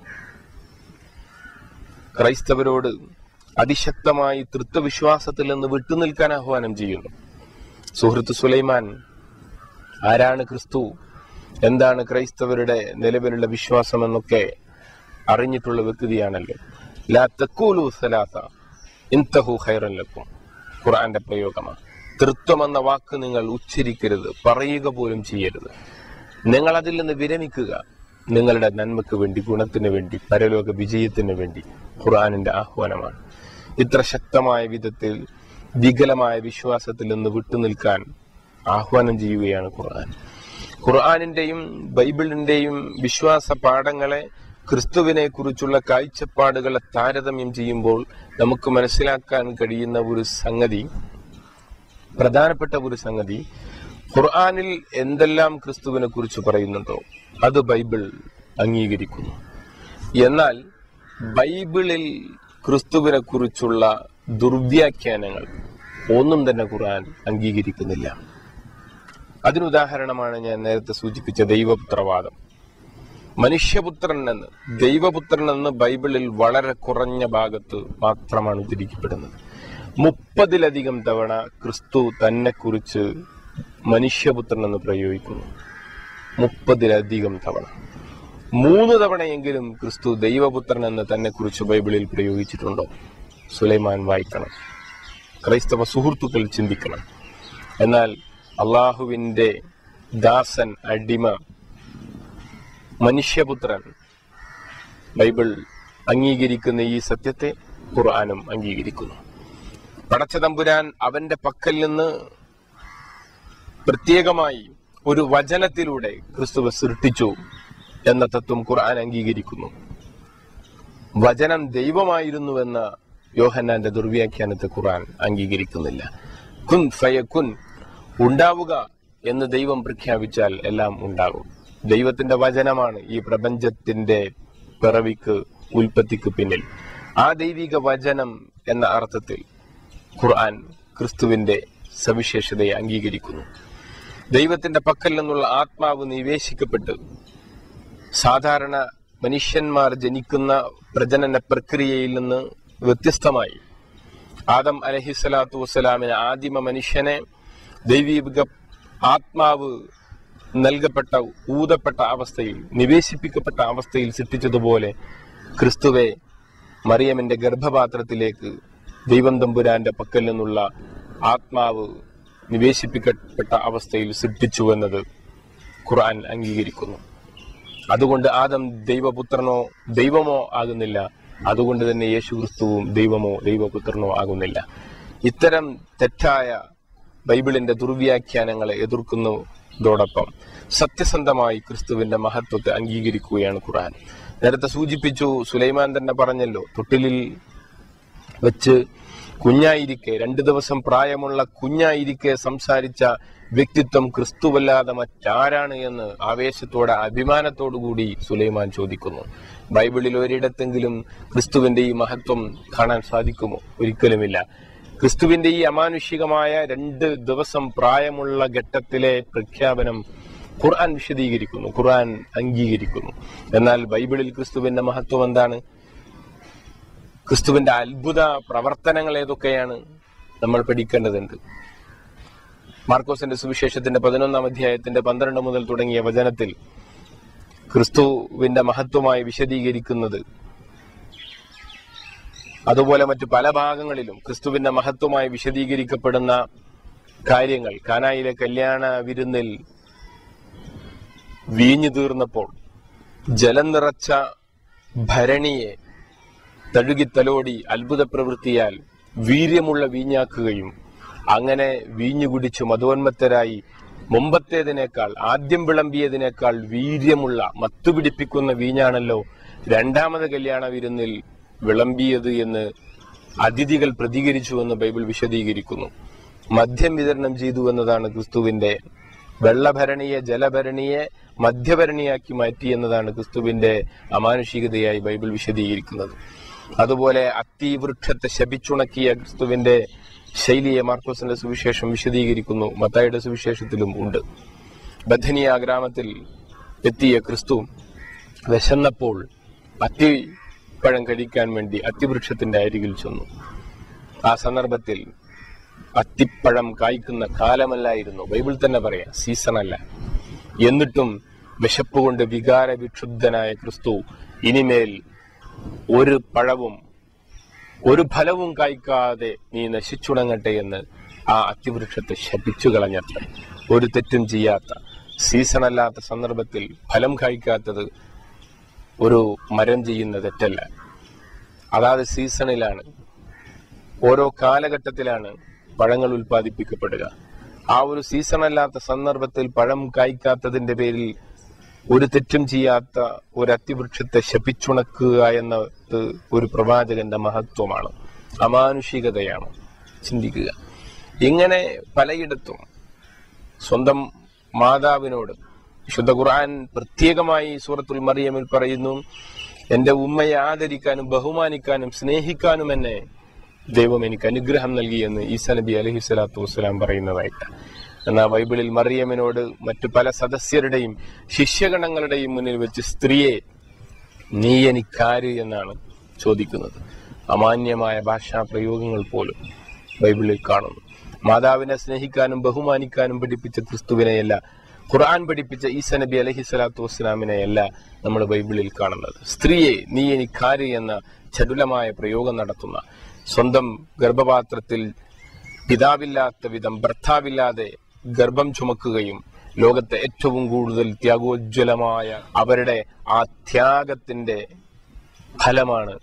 ക്രൈസ്തവരോട് അതിശക്തമായി തൃത്വവിശ്വാസത്തിൽ നിന്ന് വിട്ടുനിൽക്കാൻ ആഹ്വാനം ചെയ്യുന്നു സുഹൃത്ത് സുലൈമാൻ ആരാണ് ക്രിസ്തു എന്താണ് ക്രൈസ്തവരുടെ നിലവിലുള്ള വിശ്വാസം എന്നൊക്കെ അറിഞ്ഞിട്ടുള്ള വ്യക്തിയാണല്ലോ ലാ തക്കൂലു സലാസ ഇൻതഹു ഖൈറൻ ലക്കും ഖുർആന്റെ പ്രയോഗമാണ് തൃത്വം എന്ന വാക്ക് നിങ്ങൾ ഉച്ചരിക്കരുത് പറയുക പോലും ചെയ്യരുത് നിങ്ങൾ അതിൽ നിന്ന് വിരമിക്കുക നിങ്ങളുടെ നന്മയ്ക്ക് വേണ്ടി ഗുണത്തിന് വേണ്ടി പരലോക വിജയത്തിന് വേണ്ടി ഖുർആാനിന്റെ ആഹ്വാനമാണ് ഇത്ര ശക്തമായ വിധത്തിൽ വികലമായ വിശ്വാസത്തിൽ നിന്ന് വിട്ടുനിൽക്കാൻ ആഹ്വാനം ചെയ്യുകയാണ് ഖുർആൻ ഖുർആാനിന്റെയും ബൈബിളിന്റെയും വിശ്വാസ പാഠങ്ങളെ ക്രിസ്തുവിനെ കുറിച്ചുള്ള കാഴ്ചപ്പാടുകളെ താരതമ്യം ചെയ്യുമ്പോൾ നമുക്ക് മനസ്സിലാക്കാൻ കഴിയുന്ന ഒരു സംഗതി പ്രധാനപ്പെട്ട ഒരു സംഗതി ഖുർആനിൽ എന്തെല്ലാം ക്രിസ്തുവിനെ കുറിച്ച് പറയുന്നുണ്ടോ അത് ബൈബിൾ അംഗീകരിക്കുന്നു എന്നാൽ ബൈബിളിൽ ക്രിസ്തുവിനെ കുറിച്ചുള്ള ദുർവ്യാഖ്യാനങ്ങൾ ഒന്നും തന്നെ ഖുർആൻ അംഗീകരിക്കുന്നില്ല അതിനുദാഹരണമാണ് ഞാൻ നേരത്തെ സൂചിപ്പിച്ച ദൈവപുത്രവാദം മനുഷ്യപുത്രൻ എന്ന് ദൈവപുത്രൻ എന്ന് ബൈബിളിൽ വളരെ കുറഞ്ഞ ഭാഗത്ത് മാത്രമാണ് ഉദ്ധരിക്കപ്പെടുന്നത് മുപ്പതിലധികം തവണ ക്രിസ്തു തന്നെ കുറിച്ച് മനുഷ്യപുത്രൻ എന്ന് പ്രയോഗിക്കുന്നു മുപ്പതിലധികം തവണ മൂന്ന് തവണയെങ്കിലും ക്രിസ്തു ദൈവപുത്രൻ എന്ന് തന്നെ കുറിച്ച് ബൈബിളിൽ പ്രയോഗിച്ചിട്ടുണ്ടോ സുലൈമാൻ വായിക്കണം ക്രൈസ്തവ സുഹൃത്തുക്കൾ ചിന്തിക്കണം എന്നാൽ അള്ളാഹുവിന്റെ ദാസൻ അടിമ മനുഷ്യപുത്രൻ ബൈബിൾ അംഗീകരിക്കുന്ന ഈ സത്യത്തെ ഖുർആാനും അംഗീകരിക്കുന്നു പടച്ച തമ്പുരാൻ അവന്റെ പക്കൽ നിന്ന് പ്രത്യേകമായി ഒരു വചനത്തിലൂടെ ക്രിസ്തുവെ സൃഷ്ടിച്ചു എന്ന തത്വം ഖുർആൻ അംഗീകരിക്കുന്നു വചനം ദൈവമായിരുന്നുവെന്ന യോഹന്നാന്റെ ദുർവ്യാഖ്യാനത്തെ ഖുർആൻ അംഗീകരിക്കുന്നില്ല കുൻ ഫയക്കുൻ ഉണ്ടാവുക എന്ന് ദൈവം പ്രഖ്യാപിച്ചാൽ എല്ലാം ഉണ്ടാകും ദൈവത്തിന്റെ വചനമാണ് ഈ പ്രപഞ്ചത്തിന്റെ പിറവിക്ക് ഉൽപ്പത്തിക്ക് പിന്നിൽ ആ ദൈവിക വചനം എന്ന അർത്ഥത്തിൽ ഖുർആൻ ക്രിസ്തുവിന്റെ സവിശേഷതയെ അംഗീകരിക്കുന്നു ദൈവത്തിന്റെ പക്കൽ നിന്നുള്ള ആത്മാവ് നിവേശിക്കപ്പെട്ട് സാധാരണ മനുഷ്യന്മാർ ജനിക്കുന്ന പ്രജനന പ്രക്രിയയിൽ നിന്ന് വ്യത്യസ്തമായി ആദം അലഹിസ്വലാത്തു വസ്സലാമിന് ആദിമ മനുഷ്യനെ ദൈവീക ആത്മാവ് നൽകപ്പെട്ട ഊതപ്പെട്ട അവസ്ഥയിൽ നിവേശിപ്പിക്കപ്പെട്ട അവസ്ഥയിൽ സൃഷ്ടിച്ചതുപോലെ ക്രിസ്തുവെ മറിയമിന്റെ ഗർഭപാത്രത്തിലേക്ക് ദൈവം തമ്പുരാന്റെ പക്കൽ നിന്നുള്ള ആത്മാവ് നിവേശിപ്പിക്കപ്പെട്ട അവസ്ഥയിൽ സൃഷ്ടിച്ചു എന്നത് ഖുർആൻ അംഗീകരിക്കുന്നു അതുകൊണ്ട് ആദം ദൈവപുത്രനോ ദൈവമോ ആകുന്നില്ല അതുകൊണ്ട് തന്നെ യേശു ക്രിസ്തുവും ദൈവമോ ദൈവപുത്രനോ ആകുന്നില്ല ഇത്തരം തെറ്റായ ബൈബിളിന്റെ ദുർവ്യാഖ്യാനങ്ങളെ എതിർക്കുന്നതോടൊപ്പം സത്യസന്ധമായി ക്രിസ്തുവിന്റെ മഹത്വത്തെ അംഗീകരിക്കുകയാണ് ഖുർആൻ നേരത്തെ സൂചിപ്പിച്ചു സുലൈമാൻ തന്നെ പറഞ്ഞല്ലോ തൊട്ടിലിൽ വെച്ച് കുഞ്ഞായിരിക്കെ രണ്ടു ദിവസം പ്രായമുള്ള കുഞ്ഞായിരിക്കെ സംസാരിച്ച വ്യക്തിത്വം ക്രിസ്തുവല്ലാതെ മറ്റാരാണ് എന്ന് ആവേശത്തോടെ അഭിമാനത്തോടു കൂടി സുലൈമാൻ ചോദിക്കുന്നു ബൈബിളിൽ ഒരിടത്തെങ്കിലും ക്രിസ്തുവിന്റെ ഈ മഹത്വം കാണാൻ സാധിക്കുമോ ഒരിക്കലുമില്ല ക്രിസ്തുവിന്റെ ഈ അമാനുഷികമായ രണ്ട് ദിവസം പ്രായമുള്ള ഘട്ടത്തിലെ പ്രഖ്യാപനം ഖുർആൻ വിശദീകരിക്കുന്നു ഖുർആൻ അംഗീകരിക്കുന്നു എന്നാൽ ബൈബിളിൽ ക്രിസ്തുവിന്റെ മഹത്വം എന്താണ് ക്രിസ്തുവിന്റെ അത്ഭുത പ്രവർത്തനങ്ങൾ ഏതൊക്കെയാണ് നമ്മൾ പഠിക്കേണ്ടതുണ്ട് മാർക്കോസിന്റെ സുവിശേഷത്തിന്റെ പതിനൊന്നാം അധ്യായത്തിന്റെ പന്ത്രണ്ട് മുതൽ തുടങ്ങിയ വചനത്തിൽ ക്രിസ്തുവിന്റെ മഹത്വമായി വിശദീകരിക്കുന്നത് അതുപോലെ മറ്റു പല ഭാഗങ്ങളിലും ക്രിസ്തുവിന്റെ മഹത്വമായി വിശദീകരിക്കപ്പെടുന്ന കാര്യങ്ങൾ കാനായിലെ കല്യാണ വിരുന്നിൽ വീഞ്ഞു തീർന്നപ്പോൾ ജലം നിറച്ച ഭരണിയെ തഴുകിത്തലോടി അത്ഭുത പ്രവൃത്തിയാൽ വീര്യമുള്ള വീഞ്ഞാക്കുകയും അങ്ങനെ വീഞ്ഞു കുടിച്ചു മതോന്മത്തരായി മുമ്പത്തേതിനേക്കാൾ ആദ്യം വിളമ്പിയതിനേക്കാൾ വീര്യമുള്ള മത്തുപിടിപ്പിക്കുന്ന വീഞ്ഞാണല്ലോ രണ്ടാമത് കല്യാണ വിരുന്നിൽ വിളമ്പിയത് എന്ന് അതിഥികൾ പ്രതികരിച്ചുവെന്ന് ബൈബിൾ വിശദീകരിക്കുന്നു മദ്യം വിതരണം ചെയ്തു എന്നതാണ് ക്രിസ്തുവിന്റെ വെള്ളഭരണിയെ ജലഭരണിയെ മധ്യഭരണിയാക്കി മാറ്റി എന്നതാണ് ക്രിസ്തുവിന്റെ അമാനുഷികതയായി ബൈബിൾ വിശദീകരിക്കുന്നത് അതുപോലെ അത്തിവൃക്ഷത്തെ ശപിച്ചുണക്കിയ ക്രിസ്തുവിന്റെ ശൈലിയെ മാർക്കോസിന്റെ സുവിശേഷം വിശദീകരിക്കുന്നു മത്തായുടെ സുവിശേഷത്തിലും ഉണ്ട് ബഥനിയ ഗ്രാമത്തിൽ എത്തിയ ക്രിസ്തു വിശന്നപ്പോൾ അത്തിപ്പഴം കഴിക്കാൻ വേണ്ടി അത്തിവൃക്ഷത്തിന്റെ അരികിൽ ചെന്നു ആ സന്ദർഭത്തിൽ അത്തിപ്പഴം കായ്ക്കുന്ന കാലമല്ലായിരുന്നു ബൈബിൾ തന്നെ പറയാം സീസൺ അല്ല എന്നിട്ടും വിശപ്പ് കൊണ്ട് വികാര വിക്ഷുബ്ധനായ ക്രിസ്തു ഇനിമേൽ ഒരു പഴവും ഒരു ഫലവും കായ്ക്കാതെ നീ നശിച്ചുണങ്ങട്ടെ എന്ന് ആ അത്തിവൃക്ഷത്തെ ശപിച്ചു കളഞ്ഞത്ര ഒരു തെറ്റും ചെയ്യാത്ത സീസൺ അല്ലാത്ത സന്ദർഭത്തിൽ ഫലം കായ്ക്കാത്തത് ഒരു മരം ചെയ്യുന്ന തെറ്റല്ല അതാത് സീസണിലാണ് ഓരോ കാലഘട്ടത്തിലാണ് പഴങ്ങൾ ഉൽപ്പാദിപ്പിക്കപ്പെടുക ആ ഒരു സീസൺ അല്ലാത്ത സന്ദർഭത്തിൽ പഴം കായ്ക്കാത്തതിന്റെ പേരിൽ ഒരു തെറ്റും ചെയ്യാത്ത ഒരു അത്തിവൃക്ഷത്തെ ശപിച്ചുണക്കുക എന്നത് ഒരു പ്രവാചകന്റെ മഹത്വമാണ് അമാനുഷികതയാണ് ചിന്തിക്കുക ഇങ്ങനെ പലയിടത്തും സ്വന്തം മാതാവിനോട് വിശുദ്ധ ഖുർആൻ പ്രത്യേകമായി സൂറത്തുൽ മറിയമിൽ പറയുന്നു എന്റെ ഉമ്മയെ ആദരിക്കാനും ബഹുമാനിക്കാനും സ്നേഹിക്കാനും എന്നെ ദൈവം എനിക്ക് അനുഗ്രഹം നൽകിയെന്ന് ഈസ നബി അലഹി സ്വലാത്തു വസ്സലാം പറയുന്നതായിട്ട് എന്നാൽ ബൈബിളിൽ മറിയമിനോട് മറ്റു പല സദസ്യരുടെയും ശിഷ്യഗണങ്ങളുടെയും മുന്നിൽ വെച്ച് സ്ത്രീയെ നീ എനിക്കാര് എന്നാണ് ചോദിക്കുന്നത് അമാന്യമായ ഭാഷാ പ്രയോഗങ്ങൾ പോലും ബൈബിളിൽ കാണുന്നു മാതാവിനെ സ്നേഹിക്കാനും ബഹുമാനിക്കാനും പഠിപ്പിച്ച ക്രിസ്തുവിനെയല്ല ഖുർആൻ പഠിപ്പിച്ച ഈസ നബി അലഹി സ്വലാത്തു വസ്സലാമിനെയല്ല നമ്മൾ ബൈബിളിൽ കാണുന്നത് സ്ത്രീയെ നീ എനിക്കാര് എന്ന ചടുലമായ പ്രയോഗം നടത്തുന്ന സ്വന്തം ഗർഭപാത്രത്തിൽ പിതാവില്ലാത്ത വിധം ഭർത്താവില്ലാതെ ഗർഭം ചുമക്കുകയും ലോകത്തെ ഏറ്റവും കൂടുതൽ ത്യാഗോജ്വലമായ അവരുടെ ആ ത്യാഗത്തിന്റെ ഫലമാണ്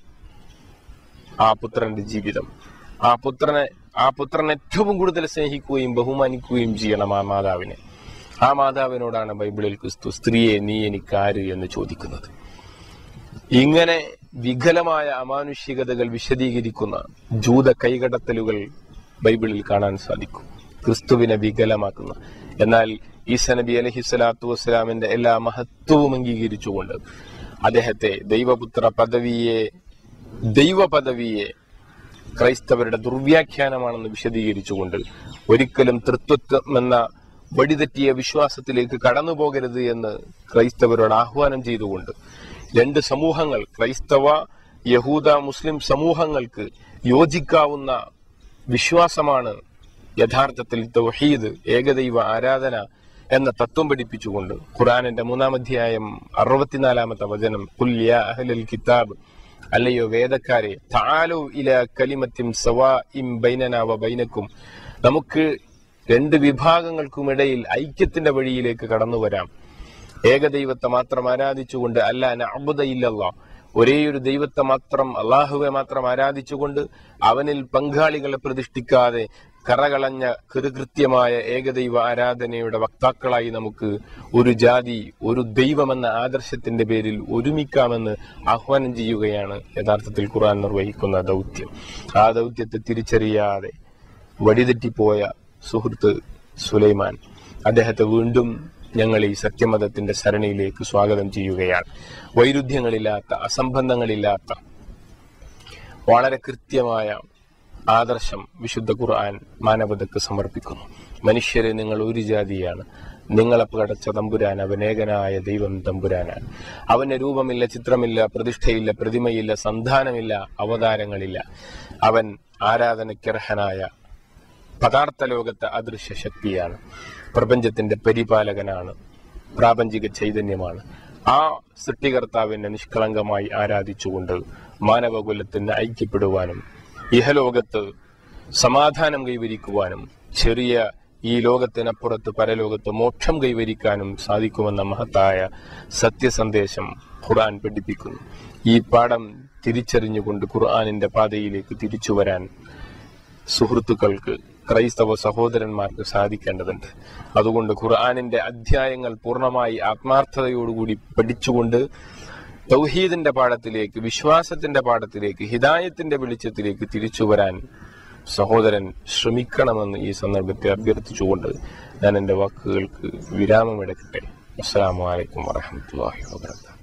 ആ പുത്രന്റെ ജീവിതം ആ പുത്രനെ ആ പുത്രൻ ഏറ്റവും കൂടുതൽ സ്നേഹിക്കുകയും ബഹുമാനിക്കുകയും ചെയ്യണം ആ മാതാവിനെ ആ മാതാവിനോടാണ് ബൈബിളിൽ ക്രിസ്തു സ്ത്രീയെ നീ എനിക്കാര് എന്ന് ചോദിക്കുന്നത് ഇങ്ങനെ വികലമായ അമാനുഷികതകൾ വിശദീകരിക്കുന്ന ജൂത കൈകടത്തലുകൾ ബൈബിളിൽ കാണാൻ സാധിക്കും ക്രിസ്തുവിനെ വികലമാക്കുന്ന എന്നാൽ ഈസ നബി അലഹി സ്വലാത്തു വസ്സലാമിന്റെ എല്ലാ മഹത്വവും അംഗീകരിച്ചുകൊണ്ട് അദ്ദേഹത്തെ ദൈവപുത്ര പദവിയെ ദൈവ പദവിയെ ക്രൈസ്തവരുടെ ദുർവ്യാഖ്യാനമാണെന്ന് വിശദീകരിച്ചുകൊണ്ട് ഒരിക്കലും തൃത്വത്വം എന്ന വഴിതെറ്റിയ വിശ്വാസത്തിലേക്ക് കടന്നു പോകരുത് എന്ന് ക്രൈസ്തവരോട് ആഹ്വാനം ചെയ്തുകൊണ്ട് രണ്ട് സമൂഹങ്ങൾ ക്രൈസ്തവ യഹൂദ മുസ്ലിം സമൂഹങ്ങൾക്ക് യോജിക്കാവുന്ന വിശ്വാസമാണ് യഥാർത്ഥത്തിൽ തൗഹീദ് ഏകദൈവ ആരാധന എന്ന തത്വം പഠിപ്പിച്ചുകൊണ്ട് ഖുറാനിന്റെ മൂന്നാം അധ്യായം അറുപത്തിനാലാമത്തെ വചനം കുല്യ അഹ്ലൽ കിതാബ് അല്ലയോ വേദക്കാരെ താലു ഇല കലിമത്തിം സവാ ഇം ബൈനന വ ബൈനക്കും നമുക്ക് രണ്ട് വിഭാഗങ്ങൾക്കുമിടയിൽ ഐക്യത്തിന്റെ വഴിയിലേക്ക് കടന്നു വരാം ഏകദൈവത്തെ മാത്രം ആരാധിച്ചുകൊണ്ട് അല്ല നഅബുദയില്ലല്ലാ ഒരേ ഒരു ദൈവത്തെ മാത്രം അള്ളാഹുവെ മാത്രം ആരാധിച്ചുകൊണ്ട് അവനിൽ പങ്കാളികളെ പ്രതിഷ്ഠിക്കാതെ കറകളഞ്ഞ കൃതകൃത്യമായ ഏകദൈവ ആരാധനയുടെ വക്താക്കളായി നമുക്ക് ഒരു ജാതി ഒരു ദൈവമെന്ന ആദർശത്തിന്റെ പേരിൽ ഒരുമിക്കാമെന്ന് ആഹ്വാനം ചെയ്യുകയാണ് യഥാർത്ഥത്തിൽ ഖുർആൻ നിർവഹിക്കുന്ന ദൗത്യം ആ ദൗത്യത്തെ തിരിച്ചറിയാതെ വഴിതെറ്റിപ്പോയ സുഹൃത്ത് സുലൈമാൻ അദ്ദേഹത്തെ വീണ്ടും ഞങ്ങൾ ഈ സത്യമതത്തിന്റെ സരണിയിലേക്ക് സ്വാഗതം ചെയ്യുകയാണ് വൈരുദ്ധ്യങ്ങളില്ലാത്ത അസംബന്ധങ്ങളില്ലാത്ത വളരെ കൃത്യമായ ആദർശം വിശുദ്ധ ഖുർആൻ മാനവതക്ക് സമർപ്പിക്കുന്നു മനുഷ്യരെ നിങ്ങൾ ഒരു ജാതിയാണ് നിങ്ങളെ പടച്ച തമ്പുരാൻ അവനേകനായ ദൈവം തമ്പുരാനാണ് അവന് രൂപമില്ല ചിത്രമില്ല പ്രതിഷ്ഠയില്ല പ്രതിമയില്ല സന്താനമില്ല അവതാരങ്ങളില്ല അവൻ ആരാധനയ്ക്കർഹനായ പദാർത്ഥ ലോകത്തെ അദൃശ്യ ശക്തിയാണ് പ്രപഞ്ചത്തിന്റെ പരിപാലകനാണ് പ്രാപഞ്ചിക ചൈതന്യമാണ് ആ സൃഷ്ടികർത്താവിനെ നിഷ്കളങ്കമായി ആരാധിച്ചുകൊണ്ട് മാനവകുലത്തിന് ഐക്യപ്പെടുവാനും ഇഹലോകത്ത് സമാധാനം കൈവരിക്കുവാനും ചെറിയ ഈ ലോകത്തിനപ്പുറത്ത് പരലോകത്ത് മോക്ഷം കൈവരിക്കാനും സാധിക്കുമെന്ന മഹത്തായ സത്യസന്ദേശം ഖുർആൻ പഠിപ്പിക്കുന്നു ഈ പാഠം തിരിച്ചറിഞ്ഞുകൊണ്ട് ഖുർആാനിന്റെ പാതയിലേക്ക് തിരിച്ചു വരാൻ സുഹൃത്തുക്കൾക്ക് ക്രൈസ്തവ സഹോദരന്മാർക്ക് സാധിക്കേണ്ടതുണ്ട് അതുകൊണ്ട് ഖുർആാനിന്റെ അധ്യായങ്ങൾ പൂർണ്ണമായി ആത്മാർത്ഥതയോടുകൂടി പഠിച്ചുകൊണ്ട് തൗഹീദിന്റെ പാഠത്തിലേക്ക് വിശ്വാസത്തിന്റെ പാഠത്തിലേക്ക് ഹിദായത്തിന്റെ വെളിച്ചത്തിലേക്ക് തിരിച്ചു വരാൻ സഹോദരൻ ശ്രമിക്കണമെന്ന് ഈ സന്ദർഭത്തെ അഭ്യർത്ഥിച്ചുകൊണ്ട് ഞാൻ എൻ്റെ വാക്കുകൾക്ക് വിരാമമെടുക്കട്ടെ അസ്സാം വലൈക്കും വാഹമത്തല്ലാഹി വാബർക്കാത്തു